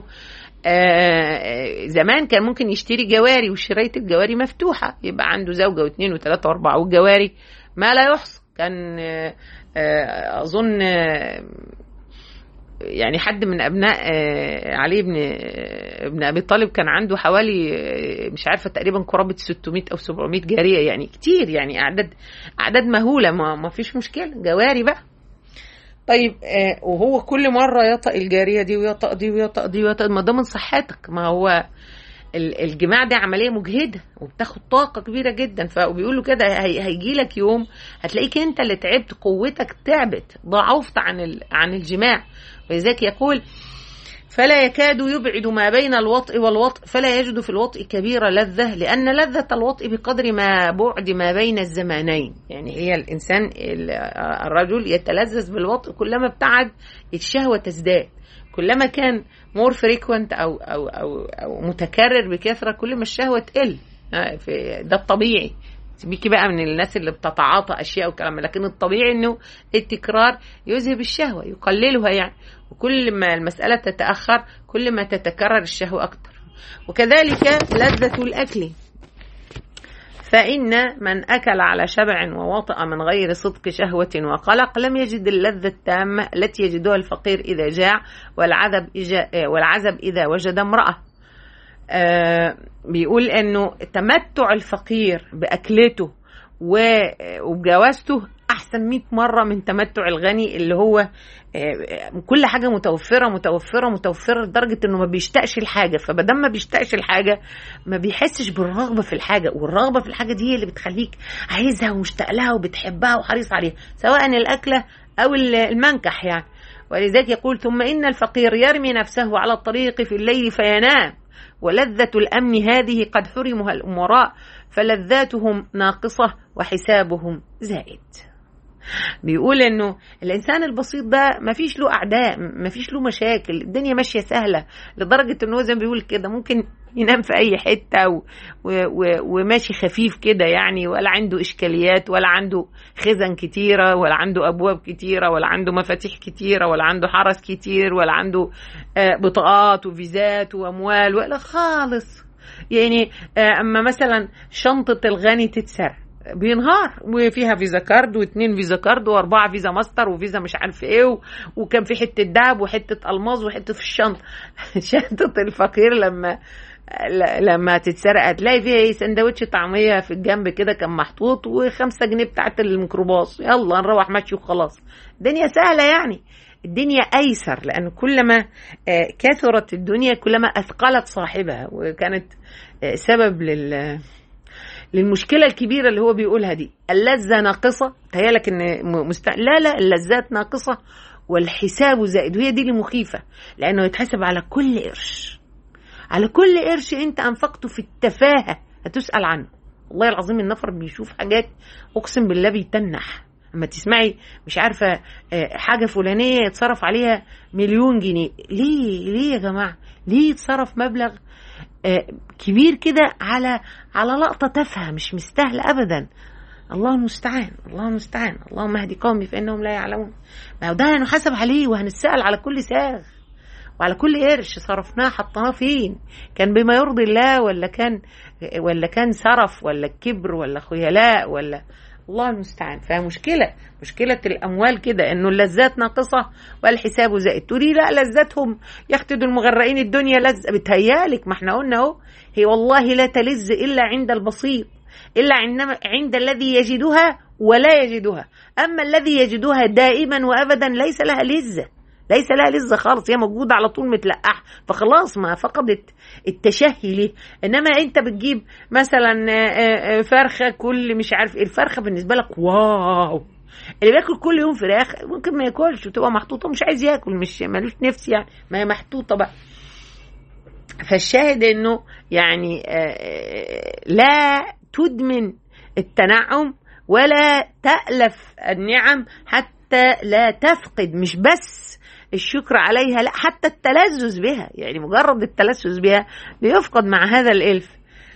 آه زمان كان ممكن يشتري جواري وشراية الجواري مفتوحة يبقى عنده زوجة واثنين وثلاثة وأربعة والجواري ما لا يحصى كان آه آه أظن يعني حد من أبناء علي بن ابن أبي طالب كان عنده حوالي مش عارفة تقريبا قرابة 600 أو 700 جارية يعني كتير يعني أعداد أعداد مهولة ما, ما فيش مشكلة جواري بقى طيب آه وهو كل مره يطأ الجاريه دي ويطأ دي ويطأ دي ويطأ ما ده من صحتك ما هو الجماع دي عمليه مجهده وبتاخد طاقه كبيره جدا فبيقولوا كده هيجي لك يوم هتلاقيك انت اللي تعبت قوتك تعبت ضعفت عن عن الجماع ولذلك يقول فلا يكاد يبعد ما بين الوطء والوطء فلا يجد في الوطء كبير لذة لأن لذة الوطء بقدر ما بعد ما بين الزمانين يعني هي الإنسان الرجل يتلذذ بالوطء كلما ابتعد الشهوة تزداد كلما كان مور فريكوينت أو, أو, أو, أو متكرر بكثرة كل ما الشهوة تقل ده الطبيعي سيبيكي بقى من الناس اللي بتتعاطى اشياء وكلام لكن الطبيعي انه التكرار يذهب الشهوه يقللها يعني وكل ما المساله تتاخر كل ما تتكرر الشهوه اكتر وكذلك لذه الاكل فإن من أكل على شبع ووطأ من غير صدق شهوة وقلق لم يجد اللذة التامة التي يجدها الفقير إذا جاع والعذب, إجا والعزب إذا وجد امرأة آه بيقول انه تمتع الفقير باكلته وبجوازته احسن 100 مره من تمتع الغني اللي هو كل حاجه متوفره متوفره متوفره لدرجه انه ما بيشتاقش الحاجه فبدل ما بيشتاقش الحاجه ما بيحسش بالرغبه في الحاجه والرغبه في الحاجه دي هي اللي بتخليك عايزها ومشتاق لها وبتحبها وحريص عليها سواء الاكله او المنكح يعني ولذلك يقول ثم ان الفقير يرمي نفسه على الطريق في الليل فينام ولذة الأمن هذه قد حرمها الأمراء فلذاتهم ناقصة وحسابهم زائد بيقول انه الانسان البسيط ده ما فيش له اعداء ما فيش له مشاكل الدنيا ماشيه سهله لدرجه انه زي ما بيقول كده ممكن ينام في اي حته و و و وماشي خفيف كده يعني ولا عنده اشكاليات ولا عنده خزن كتيره ولا عنده ابواب كتيره ولا عنده مفاتيح كتيره ولا عنده حرس كتير ولا عنده بطاقات وفيزات واموال ولا خالص يعني اما مثلا شنطه الغني تتسرق بينهار وفيها فيزا كارد واثنين فيزا كارد واربعه فيزا ماستر وفيزا مش عارف ايه و... وكان في حته دهب وحته الماظ وحته في الشنطه شنطه الفقير لما لما تتسرق هتلاقي فيها ايه سندوتش طعميه في الجنب كده كان محطوط وخمسة جنيه بتاعت الميكروباص يلا نروح ماشي وخلاص الدنيا سهله يعني الدنيا ايسر لان كلما كثرت الدنيا كلما اثقلت صاحبها وكانت سبب لل للمشكلة الكبيرة اللي هو بيقولها دي اللذة ناقصة تهيالك ان مست... لا لا اللذات ناقصة والحساب زائد وهي دي اللي مخيفة لأنه يتحسب على كل قرش على كل قرش أنت أنفقته في التفاهة هتسأل عنه والله العظيم النفر بيشوف حاجات أقسم بالله بيتنح اما تسمعي مش عارفة حاجة فلانية يتصرف عليها مليون جنيه ليه ليه يا جماعة ليه يتصرف مبلغ كبير كده على على لقطة تافهة مش مستاهلة أبدا الله المستعان الله المستعان اللهم اهدي قومي فإنهم لا يعلمون ما هو ده هنحاسب عليه وهنسأل على كل ساغ وعلى كل قرش صرفناه حطيناه فين كان بما يرضي الله ولا كان ولا كان سرف ولا كبر ولا خيلاء ولا الله المستعان فمشكلة مشكلة الأموال كده إنه اللذات ناقصة والحساب زائد تقولي لا لذاتهم يختدوا المغرقين الدنيا لذة بتهيالك ما احنا قلنا أهو هي والله لا تلذ إلا عند البسيط إلا عندما عند الذي يجدها ولا يجدها أما الذي يجدها دائما وأبدا ليس لها لذة ليس لها لذة خالص هي موجودة على طول متلقحة فخلاص ما فقدت التشهي ليه انما انت بتجيب مثلا فرخة كل مش عارف ايه الفرخة بالنسبة لك واو اللي بياكل كل يوم فراخ ممكن ما ياكلش وتبقى محطوطة مش عايز ياكل مش ملوش نفس يعني ما هي محطوطة بقى فالشاهد انه يعني لا تدمن التنعم ولا تألف النعم حتى لا تفقد مش بس الشكر عليها لا حتى التلذذ بها يعني مجرد التلذذ بها بيفقد مع هذا الإلف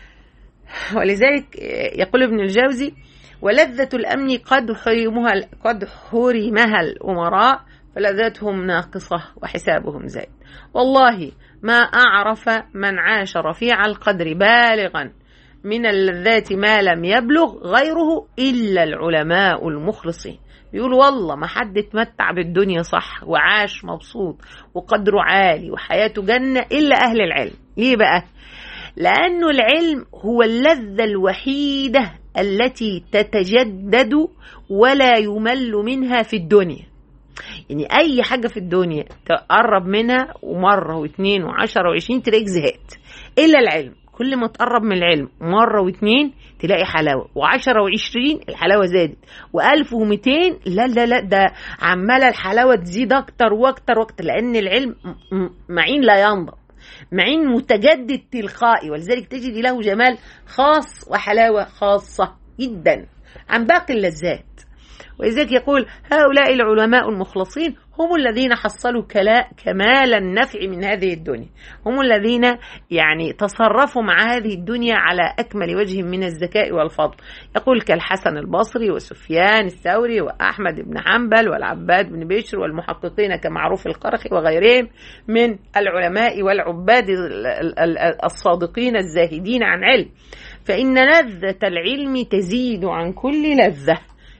ولذلك يقول ابن الجوزي ولذة الأمن قد حرمها قد حرمها الأمراء فلذاتهم ناقصة وحسابهم زائد والله ما أعرف من عاش رفيع القدر بالغا من اللذات ما لم يبلغ غيره إلا العلماء المخلصين بيقول والله ما حد اتمتع بالدنيا صح وعاش مبسوط وقدره عالي وحياته جنة إلا أهل العلم ليه بقى؟ لأنه العلم هو اللذة الوحيدة التي تتجدد ولا يمل منها في الدنيا يعني أي حاجة في الدنيا تقرب منها ومرة واثنين وعشرة وعشرين تلاقيك زهقت إلا العلم كل ما تقرب من العلم مرة واثنين تلاقي حلاوة وعشرة وعشرين الحلاوة زادت وألف ومئتين لا لا لا ده عمالة الحلاوة تزيد أكتر وأكتر وأكتر لأن العلم معين لا ينضب معين متجدد تلقائي ولذلك تجد له جمال خاص وحلاوة خاصة جدا عن باقي اللذات ولذلك يقول هؤلاء العلماء المخلصين هم الذين حصلوا كمال النفع من هذه الدنيا هم الذين يعني تصرفوا مع هذه الدنيا على أكمل وجه من الذكاء والفضل يقول كالحسن البصري وسفيان الثوري وأحمد بن حنبل والعباد بن بشر والمحققين كمعروف القرخي وغيرهم من العلماء والعباد الصادقين الزاهدين عن علم فإن لذة العلم تزيد عن كل لذة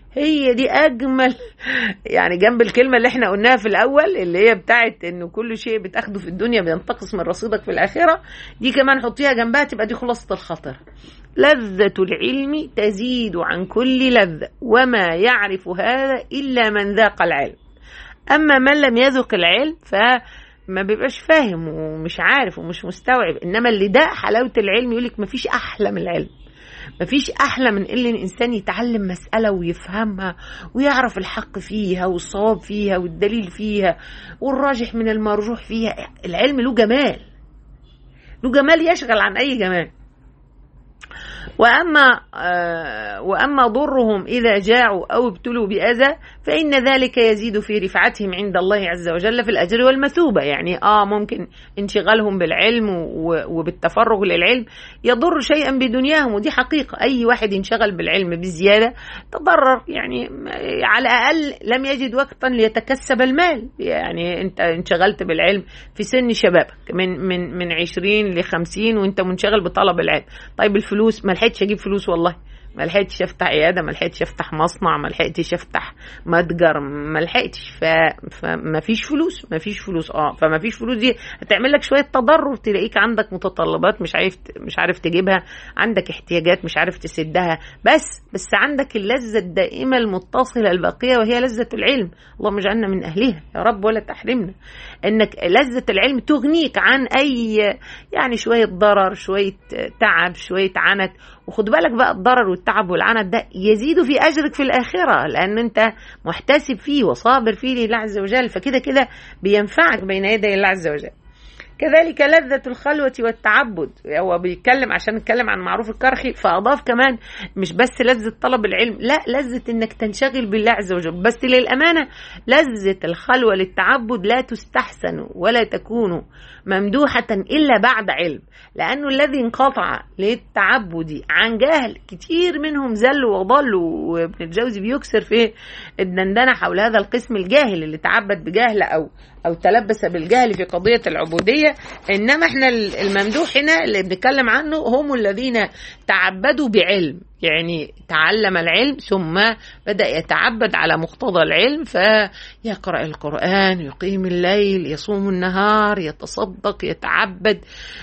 هي دي اجمل يعني جنب الكلمه اللي احنا قلناها في الاول اللي هي بتاعت انه كل شيء بتاخده في الدنيا بينتقص من رصيدك في الاخره دي كمان حطيها جنبها تبقى دي خلاصه الخطر لذة العلم تزيد عن كل لذة وما يعرف هذا إلا من ذاق العلم أما من لم يذق العلم فما بيبقاش فاهم ومش عارف ومش مستوعب إنما اللي ده حلاوة العلم يقولك مفيش أحلى من العلم مفيش أحلى من إن الإنسان يتعلم مسألة ويفهمها ويعرف الحق فيها والصواب فيها والدليل فيها والراجح من المرجوح فيها العلم له جمال له جمال يشغل عن أي جمال وأما آه وأما ضرهم إذا جاعوا أو ابتلوا بأذى فإن ذلك يزيد في رفعتهم عند الله عز وجل في الأجر والمثوبة يعني آه ممكن انشغالهم بالعلم وبالتفرغ للعلم يضر شيئا بدنياهم ودي حقيقة أي واحد انشغل بالعلم بزيادة تضرر يعني على الأقل لم يجد وقتا ليتكسب المال يعني أنت انشغلت بالعلم في سن شبابك من من من 20 ل 50 وأنت منشغل بطلب العلم طيب الفلوس ما لحقتش اجيب فلوس والله ما لحقتش افتح عياده ما لحقتش افتح مصنع ما لحقتش افتح متجر ما لحقتش ف... فما فيش فلوس ما فيش فلوس اه فما فيش فلوس دي هتعمل لك شويه تضرر تلاقيك عندك متطلبات مش عارف مش عارف تجيبها عندك احتياجات مش عارف تسدها بس بس عندك اللذه الدائمه المتصله الباقيه وهي لذه العلم اللهم اجعلنا من اهلها يا رب ولا تحرمنا انك لذه العلم تغنيك عن اي يعني شويه ضرر شويه تعب شويه عنت وخد بالك بقى الضرر والتعب والعنت ده يزيد في اجرك في الاخره لان انت محتسب فيه وصابر فيه لله عز وجل فكده كده بينفعك بين يدي الله عز وجل كذلك لذة الخلوة والتعبد هو بيتكلم عشان نتكلم عن معروف الكرخي فأضاف كمان مش بس لذة طلب العلم لا لذة إنك تنشغل بالله عز وجل بس للأمانة لذة الخلوة للتعبد لا تستحسن ولا تكون ممدوحة إلا بعد علم لأنه الذي انقطع للتعبد عن جهل كتير منهم زلوا وضلوا وابن الجوزي بيكسر في الدندنة حول هذا القسم الجاهل اللي تعبد بجهل أو أو تلبس بالجهل في قضية العبودية إنما إحنا الممدوح هنا اللي بنتكلم عنه هم الذين تعبدوا بعلم يعني تعلم العلم ثم بدأ يتعبد على مقتضى العلم فيقرأ القرآن يقيم الليل يصوم النهار يتصدق يتعبد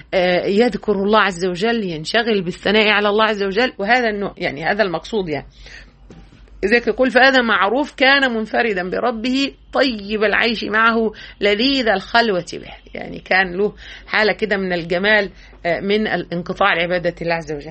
يذكر الله عز وجل ينشغل بالثناء على الله عز وجل وهذا النوع يعني هذا المقصود يعني لذلك يقول فهذا معروف كان منفردا بربه طيب العيش معه لذيذ الخلوة به يعني كان له حالة كده من الجمال من الانقطاع لعبادة الله عز وجل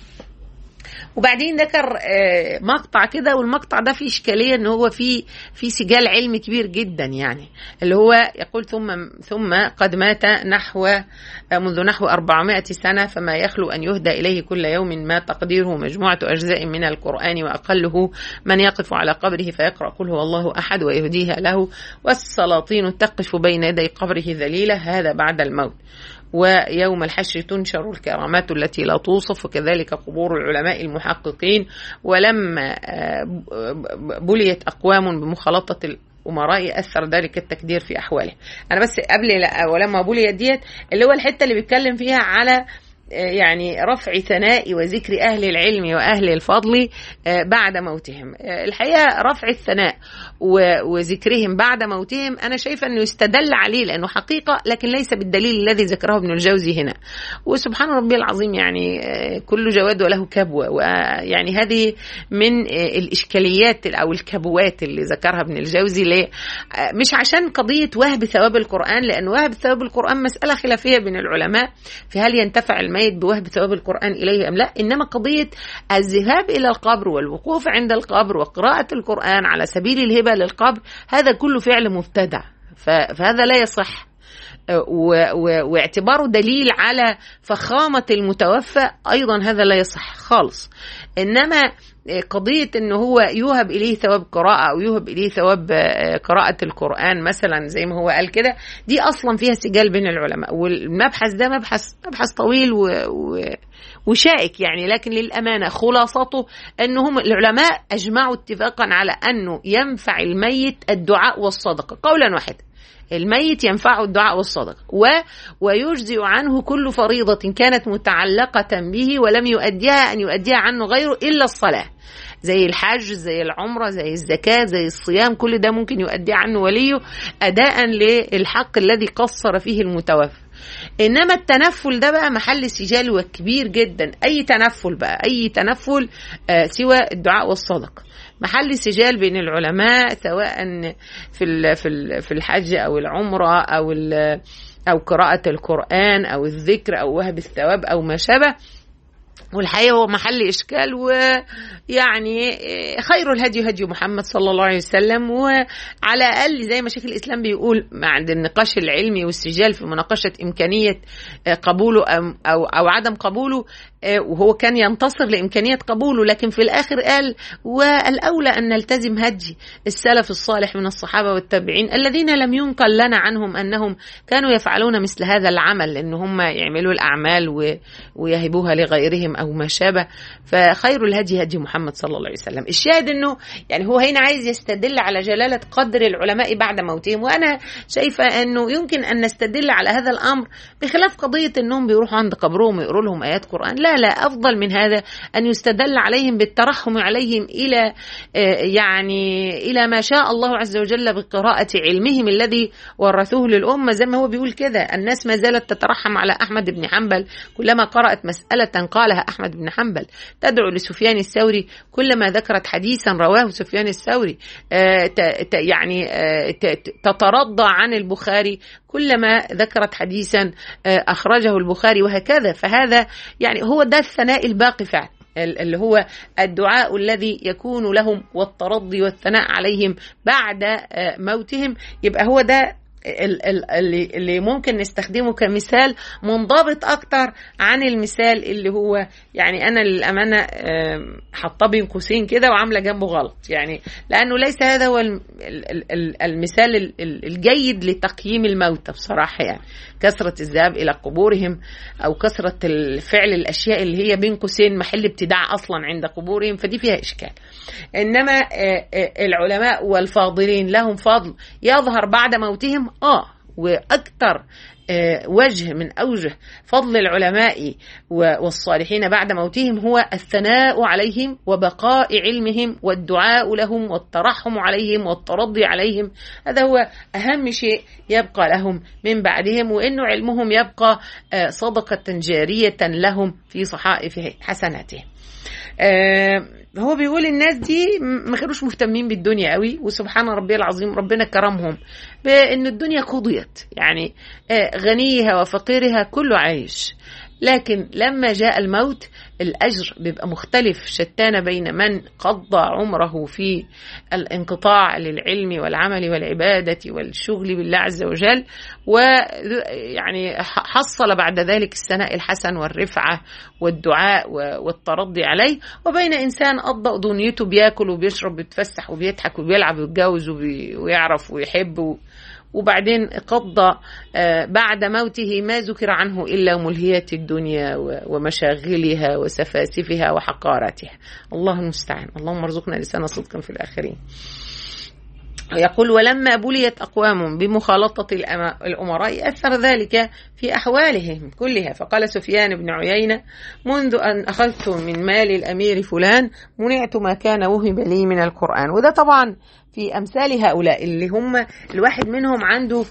وبعدين ذكر مقطع كده والمقطع ده فيه اشكاليه ان هو في في سجال علمي كبير جدا يعني اللي هو يقول ثم ثم قد مات نحو منذ نحو 400 سنه فما يخلو ان يهدى اليه كل يوم ما تقديره مجموعه اجزاء من القران واقله من يقف على قبره فيقرا قل هو الله احد ويهديها له والسلاطين تقف بين يدي قبره ذليله هذا بعد الموت ويوم الحشر تنشر الكرامات التي لا توصف وكذلك قبور العلماء المحققين ولما بليت أقوام بمخالطة الأمراء أثر ذلك التكدير في أحواله أنا بس قبل ولما بليت ديت اللي هو الحتة اللي بيتكلم فيها على يعني رفع ثناء وذكر أهل العلم وأهل الفضل بعد موتهم الحقيقة رفع الثناء وذكرهم بعد موتهم أنا شايفة أنه يستدل عليه لأنه حقيقة لكن ليس بالدليل الذي ذكره ابن الجوزي هنا وسبحان ربي العظيم يعني كل جواد وله كبوة ويعني هذه من الإشكاليات أو الكبوات اللي ذكرها ابن الجوزي ليه مش عشان قضية وهب ثواب القرآن لأن وهب ثواب القرآن مسألة خلافية بين العلماء في هل ينتفع الميت بوهب ثواب القرآن إليه أم لا إنما قضية الذهاب إلى القبر والوقوف عند القبر وقراءة القرآن على سبيل الهبة للقبر هذا كله فعل مبتدع فهذا لا يصح واعتباره دليل على فخامة المتوفى أيضا هذا لا يصح خالص إنما قضية أنه هو يوهب إليه ثواب قراءة أو يوهب إليه ثواب قراءة القرآن مثلا زي ما هو قال كده دي أصلا فيها سجال بين العلماء والمبحث ده مبحث مبحث طويل و, و وشائك يعني لكن للأمانة خلاصته أنهم العلماء أجمعوا اتفاقا على أنه ينفع الميت الدعاء والصدقة قولا واحدا الميت ينفعه الدعاء والصدقة و ويجزئ عنه كل فريضة كانت متعلقة به ولم يؤديها أن يؤديها عنه غيره إلا الصلاة زي الحج زي العمرة زي الزكاة زي الصيام كل ده ممكن يؤدي عنه وليه أداء للحق الذي قصر فيه المتوفى انما التنفل ده بقى محل سجال وكبير جدا اي تنفل بقى اي تنفل آه سوى الدعاء والصدقه محل سجال بين العلماء سواء في في في الحج او العمره او او قراءه القران او الذكر او وهب الثواب او ما شابه والحقيقه هو محل اشكال ويعني خير الهدي هدي محمد صلى الله عليه وسلم وعلى الاقل زي ما شيخ الاسلام بيقول عند النقاش العلمي والسجال في مناقشه امكانيه قبوله او او عدم قبوله وهو كان ينتصر لامكانيه قبوله لكن في الاخر قال والاولى ان نلتزم هدي السلف الصالح من الصحابه والتابعين الذين لم ينقل لنا عنهم انهم كانوا يفعلون مثل هذا العمل ان هم يعملوا الاعمال ويهبوها لغيرهم او ما شابه فخير الهدي هدي محمد صلى الله عليه وسلم الشاهد انه يعني هو هنا عايز يستدل على جلاله قدر العلماء بعد موتهم وانا شايفه انه يمكن ان نستدل على هذا الامر بخلاف قضيه انهم بيروحوا عند قبرهم ويقروا لهم ايات قران لا لا افضل من هذا ان يستدل عليهم بالترحم عليهم الى يعني الى ما شاء الله عز وجل بقراءه علمهم الذي ورثوه للامه زي ما هو بيقول كده الناس ما زالت تترحم على احمد بن حنبل كلما قرات مساله قالها احمد بن حنبل تدعو لسفيان الثوري كلما ذكرت حديثا رواه سفيان الثوري يعني تترضى عن البخاري كلما ذكرت حديثا اخرجه البخاري وهكذا فهذا يعني هو ده الثناء الباقي فعلا اللي هو الدعاء الذي يكون لهم والترضي والثناء عليهم بعد موتهم يبقى هو ده اللي اللي ممكن نستخدمه كمثال منضبط اكتر عن المثال اللي هو يعني انا للامانه حاطاه بين قوسين كده وعامله جنبه غلط يعني لانه ليس هذا هو المثال الجيد لتقييم الموتى بصراحه يعني كثره الذهاب الى قبورهم او كثره فعل الاشياء اللي هي بين قوسين محل ابتداع اصلا عند قبورهم فدي فيها اشكال انما العلماء والفاضلين لهم فضل يظهر بعد موتهم اه واكثر وجه من اوجه فضل العلماء والصالحين بعد موتهم هو الثناء عليهم وبقاء علمهم والدعاء لهم والترحم عليهم والترضي عليهم هذا هو اهم شيء يبقى لهم من بعدهم وانه علمهم يبقى صدقه جاريه لهم في صحائف حسناتهم آه هو بيقول الناس دي ما كانوش مهتمين بالدنيا قوي وسبحان ربي العظيم ربنا كرمهم بان الدنيا قضيت يعني آه غنيها وفقيرها كله عايش لكن لما جاء الموت الأجر بيبقى مختلف شتان بين من قضى عمره في الانقطاع للعلم والعمل والعبادة والشغل بالله عز وجل ويعني حصل بعد ذلك الثناء الحسن والرفعة والدعاء والترضي عليه وبين إنسان قضى دنيته بياكل وبيشرب وبيتفسح وبيضحك وبيلعب ويتجوز ويعرف ويحب وبعدين قضى بعد موته ما ذكر عنه إلا ملهيات الدنيا ومشاغلها وسفاسفها وحقاراتها الله المستعان اللهم ارزقنا لسان صدق في الآخرين يقول ولما بليت أقوام بمخالطة الأمراء أثر ذلك في أحوالهم كلها فقال سفيان بن عيينة منذ أن أخذت من مال الأمير فلان منعت ما كان وهب لي من القرآن وده طبعا في امثال هؤلاء اللي هم الواحد منهم عنده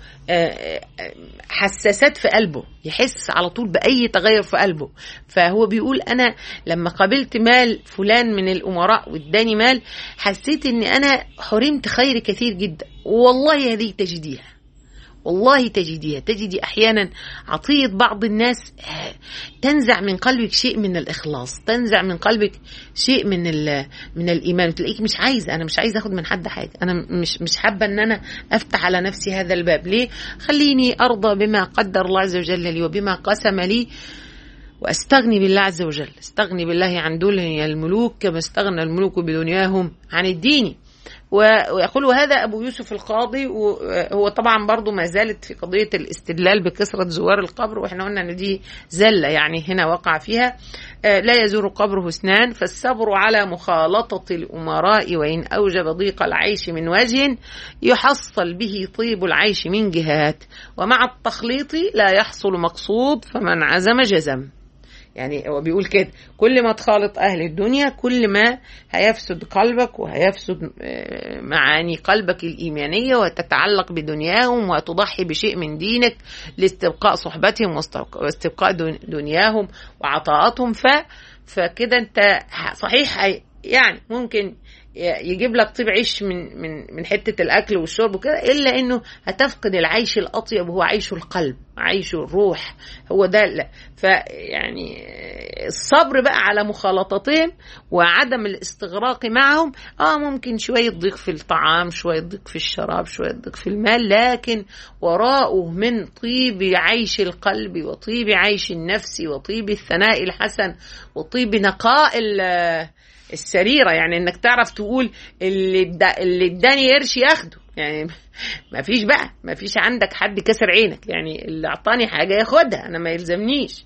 حساسات في قلبه يحس على طول باي تغير في قلبه فهو بيقول انا لما قابلت مال فلان من الامراء واداني مال حسيت ان انا حرمت خير كثير جدا والله هذه تجديها والله تجديها تجدي احيانا عطيه بعض الناس تنزع من قلبك شيء من الاخلاص تنزع من قلبك شيء من من الايمان تلاقيك مش عايز انا مش عايز اخد من حد حاجه انا مش مش حابه ان انا افتح على نفسي هذا الباب ليه خليني ارضى بما قدر الله عز وجل لي وبما قسم لي واستغني بالله عز وجل استغني بالله عن دنيا الملوك كما استغنى الملوك بدنياهم عن الدين ويقول هذا أبو يوسف القاضي وهو طبعا برضو ما زالت في قضية الاستدلال بكثرة زوار القبر وإحنا قلنا أن دي زلة يعني هنا وقع فيها لا يزور قبره اثنان فالصبر على مخالطة الأمراء وإن أوجب ضيق العيش من وجه يحصل به طيب العيش من جهات ومع التخليط لا يحصل مقصود فمن عزم جزم يعني هو بيقول كده كل ما تخالط أهل الدنيا كل ما هيفسد قلبك وهيفسد آه، معاني قلبك الإيمانية وتتعلق بدنياهم وتضحي بشيء من دينك لاستبقاء صحبتهم واستبق- واستبقاء دن- دنياهم وعطاءاتهم ف فكده انت ح- صحيح هي- يعني ممكن ي- يجيب لك طيب عيش من من من حته الاكل والشرب وكده الا انه هتفقد العيش الاطيب هو عيش القلب عيش الروح هو ده لا فيعني الصبر بقى على مخالطتهم وعدم الاستغراق معهم اه ممكن شويه ضيق في الطعام شويه ضيق في الشراب شويه ضيق في المال لكن وراءه من طيب عيش القلب وطيب عيش النفس وطيب الثناء الحسن وطيب نقاء ال- السريره يعني انك تعرف تقول اللي ادا- اللي اداني قرش ياخده يعني ما فيش بقى ما فيش عندك حد كسر عينك يعني اللي اعطاني حاجه ياخدها انا ما يلزمنيش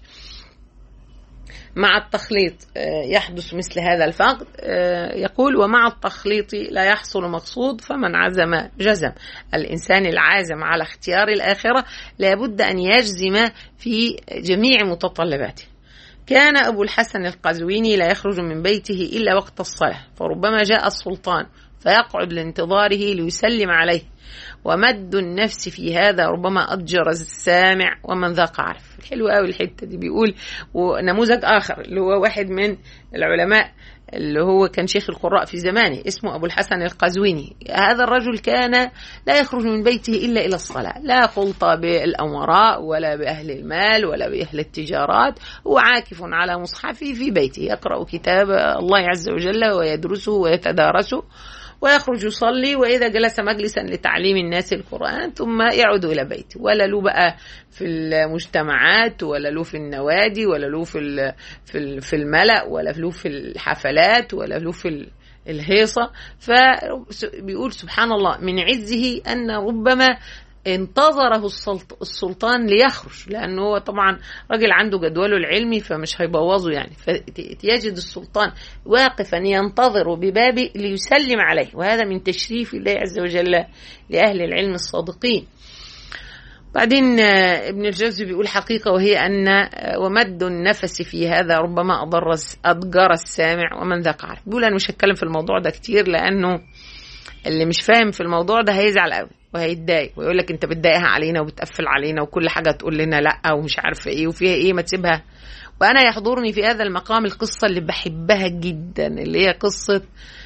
مع التخليط آه، يحدث مثل هذا الفقد آه، يقول ومع التخليط لا يحصل مقصود فمن عزم جزم الإنسان العازم على اختيار الآخرة لابد أن يجزم في جميع متطلباته كان أبو الحسن القزويني لا يخرج من بيته إلا وقت الصلاة فربما جاء السلطان فيقعد لانتظاره ليسلم عليه ومد النفس في هذا ربما أضجر السامع ومن ذاق عرف حلو قوي الحتة دي بيقول ونموذج آخر اللي هو واحد من العلماء اللي هو كان شيخ القراء في زمانه اسمه أبو الحسن القزويني هذا الرجل كان لا يخرج من بيته إلا إلى الصلاة لا خلطة بالأمراء ولا بأهل المال ولا بأهل التجارات هو عاكف على مصحفه في بيته يقرأ كتاب الله عز وجل ويدرسه ويتدارسه ويخرج يصلي وإذا جلس مجلسا لتعليم الناس القرآن ثم يعود إلى بيته ولا له بقى في المجتمعات ولا له في النوادي ولا له في ال- في ال- في الملأ ولا له في الحفلات ولا له في ال- الهيصة فبيقول سبحان الله من عزه أن ربما انتظره السلط- السلطان ليخرج لانه هو طبعا راجل عنده جدوله العلمي فمش هيبوظه يعني فيجد السلطان واقفا ينتظر ببابه ليسلم عليه وهذا من تشريف الله عز وجل لاهل العلم الصادقين بعدين آه، ابن الجوزي بيقول حقيقة وهي أن آه، ومد النفس في هذا ربما أضر أضجر السامع ومن ذاق عارف بيقول أنا مش هتكلم في الموضوع ده كتير لأنه اللي مش فاهم في الموضوع ده هيزعل قوي وهيتضايق ويقول لك انت بتضايقها علينا وبتقفل علينا وكل حاجه تقول لنا لا ومش عارفه ايه وفيها ايه ما تسيبها وانا يحضرني في هذا المقام القصه اللي بحبها جدا اللي هي قصه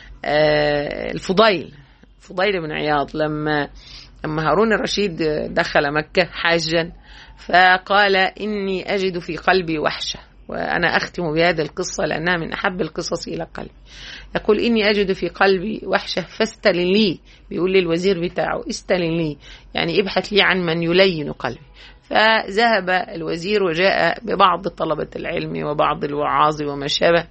آه، الفضيل فضيل بن عياض لما لما هارون الرشيد دخل مكه حاجا فقال اني اجد في قلبي وحشه وانا اختم بهذه القصه لانها من احب القصص الى قلبي يقول إني أجد في قلبي وحشة فاستلن لي بيقول لي الوزير بتاعه استلن لي يعني ابحث لي عن من يلين قلبي فذهب الوزير وجاء ببعض طلبة العلم وبعض الوعاظ وما شابه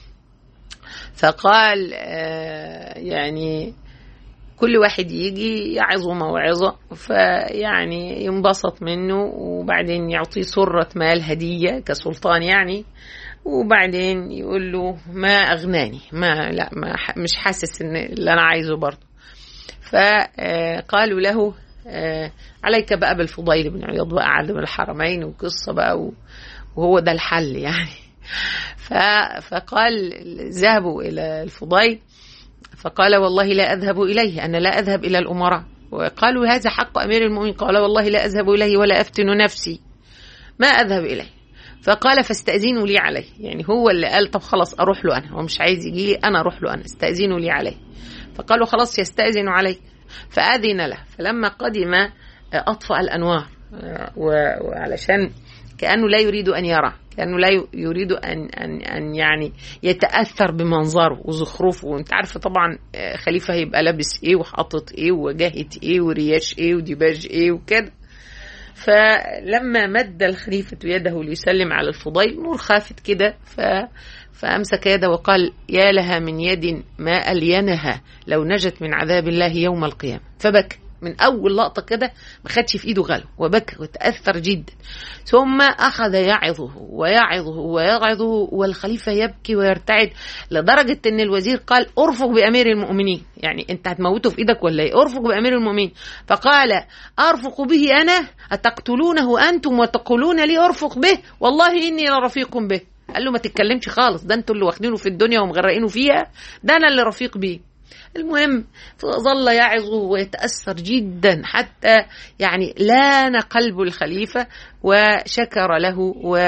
فقال آه، يعني كل واحد يجي يعظه موعظة فيعني ينبسط منه وبعدين يعطيه سرة مال هدية كسلطان يعني وبعدين يقول له ما أغناني ما لا ما ح- مش حاسس إن اللي أنا عايزه برضه فقالوا له آه، عليك بقى بالفضيل بن عياض بقى عالم الحرمين وقصة بقى و- وهو ده الحل يعني ف- فقال ذهبوا إلى الفضيل فقال والله لا أذهب إليه أنا لا أذهب إلى الأمراء وقالوا هذا حق أمير المؤمنين قال والله لا أذهب إليه ولا أفتن نفسي ما أذهب إليه فقال فاستأذنوا لي عليه يعني هو اللي قال طب خلاص أروح له أنا هو مش عايز يجي لي أنا أروح له أنا استأذنوا لي عليه فقالوا خلاص يستأذن عليه فأذن له فلما قدم آه، أطفأ الأنوار آه، و- وعلشان كأنه لا يريد أن يرى كأنه لا ي- يريد أن أن أن يعني يتأثر بمنظره وزخرفه وأنت عارفة طبعا آه، خليفة هيبقى لابس إيه وحاطط إيه وجاهة إيه ورياش إيه وديباج إيه وكده فلما مد الخليفة يده ليسلم على الفضيل نور خافت كده ف فأمسك يده وقال يا لها من يد ما ألينها لو نجت من عذاب الله يوم القيامة فبكى من أول لقطة كده ما خدش في إيده غلو وبكى وتأثر جدا ثم أخذ يعظه ويعظه ويعظه والخليفة يبكي ويرتعد لدرجة أن الوزير قال أرفق بأمير المؤمنين يعني أنت هتموته في إيدك ولا إيه أرفق بأمير المؤمنين فقال أرفق به أنا أتقتلونه أنتم وتقولون لي أرفق به والله إني لرفيق به قال له ما تتكلمش خالص ده انتوا اللي واخدينه في الدنيا ومغرقينه فيها ده انا اللي رفيق بيه المهم ظل يعظ ويتأثر جدا حتى يعني لان قلب الخليفة وشكر له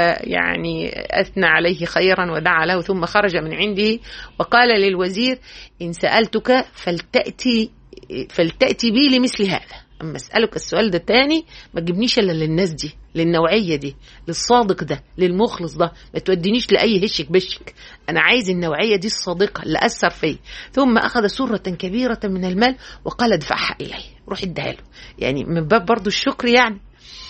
ويعني أثنى عليه خيرا ودعا له ثم خرج من عنده وقال للوزير إن سألتك فلتأتي فلتأتي بي لمثل هذا اما اسالك السؤال ده تاني ما تجيبنيش الا للناس دي للنوعيه دي للصادق ده للمخلص ده ما تودينيش لاي هشك بشك انا عايز النوعيه دي الصادقه اللي اثر فيا ثم اخذ سره كبيره من المال وقال ادفعها الي روح اديها له يعني من باب برضو الشكر يعني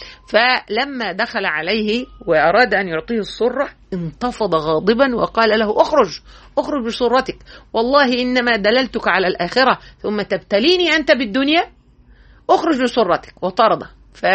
فلما دخل عليه وأراد أن يعطيه السرة انتفض غاضبا وقال له اخرج اخرج بسرتك والله إنما دللتك على الآخرة ثم تبتليني أنت بالدنيا اخرج بسرتك وطرده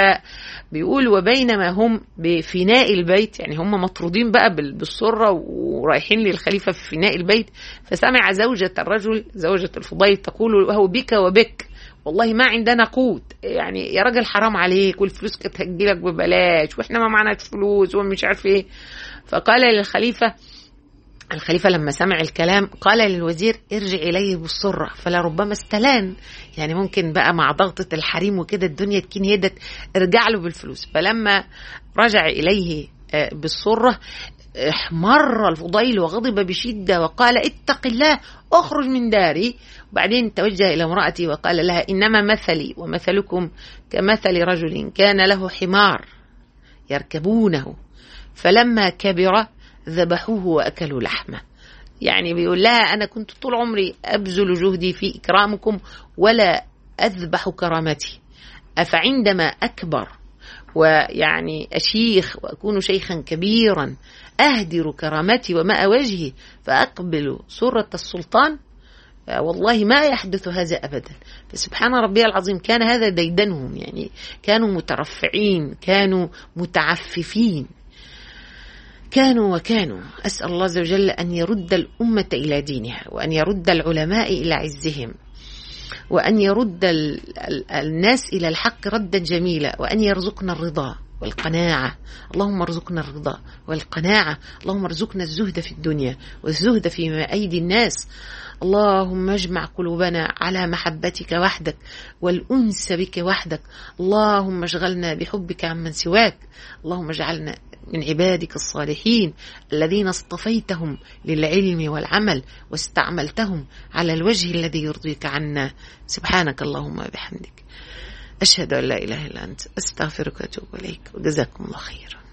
فبيقول وبينما هم بفناء البيت يعني هم مطرودين بقى بالسرة ورايحين للخليفة في فناء البيت فسمع زوجة الرجل زوجة الفضيل تقول وهو بك وبك والله ما عندنا قوت يعني يا راجل حرام عليك والفلوس كانت هتجيلك ببلاش واحنا ما معناش فلوس ومش عارف ايه فقال للخليفه الخليفة لما سمع الكلام قال للوزير ارجع إليه بالسرة فلربما استلان يعني ممكن بقى مع ضغطة الحريم وكده الدنيا تكون هدت ارجع له بالفلوس فلما رجع إليه بالسرة احمر الفضيل وغضب بشدة وقال اتق الله اخرج من داري وبعدين توجه إلى امرأتي وقال لها إنما مثلي ومثلكم كمثل رجل كان له حمار يركبونه فلما كبر ذبحوه واكلوا لحمه يعني بيقول لها انا كنت طول عمري ابذل جهدي في اكرامكم ولا اذبح كرامتي افعندما اكبر ويعني اشيخ واكون شيخا كبيرا اهدر كرامتي وماء وجهي فاقبل سره السلطان والله ما يحدث هذا ابدا فسبحان ربي العظيم كان هذا ديدنهم يعني كانوا مترفعين كانوا متعففين كانوا وكانوا أسأل الله عز وجل أن يرد الأمة إلى دينها وأن يرد العلماء إلى عزهم وأن يرد ال ال الناس إلى الحق ردا جميلا وأن يرزقنا الرضا والقناعة اللهم ارزقنا الرضا والقناعة اللهم ارزقنا الزهد في الدنيا والزهد فيما أيدي الناس اللهم اجمع قلوبنا على محبتك وحدك والأنس بك وحدك اللهم اشغلنا بحبك عمن سواك اللهم اجعلنا من عبادك الصالحين الذين اصطفيتهم للعلم والعمل واستعملتهم على الوجه الذي يرضيك عنا سبحانك اللهم وبحمدك أشهد أن لا إله إلا أنت أستغفرك وأتوب إليك وجزاكم الله خيرا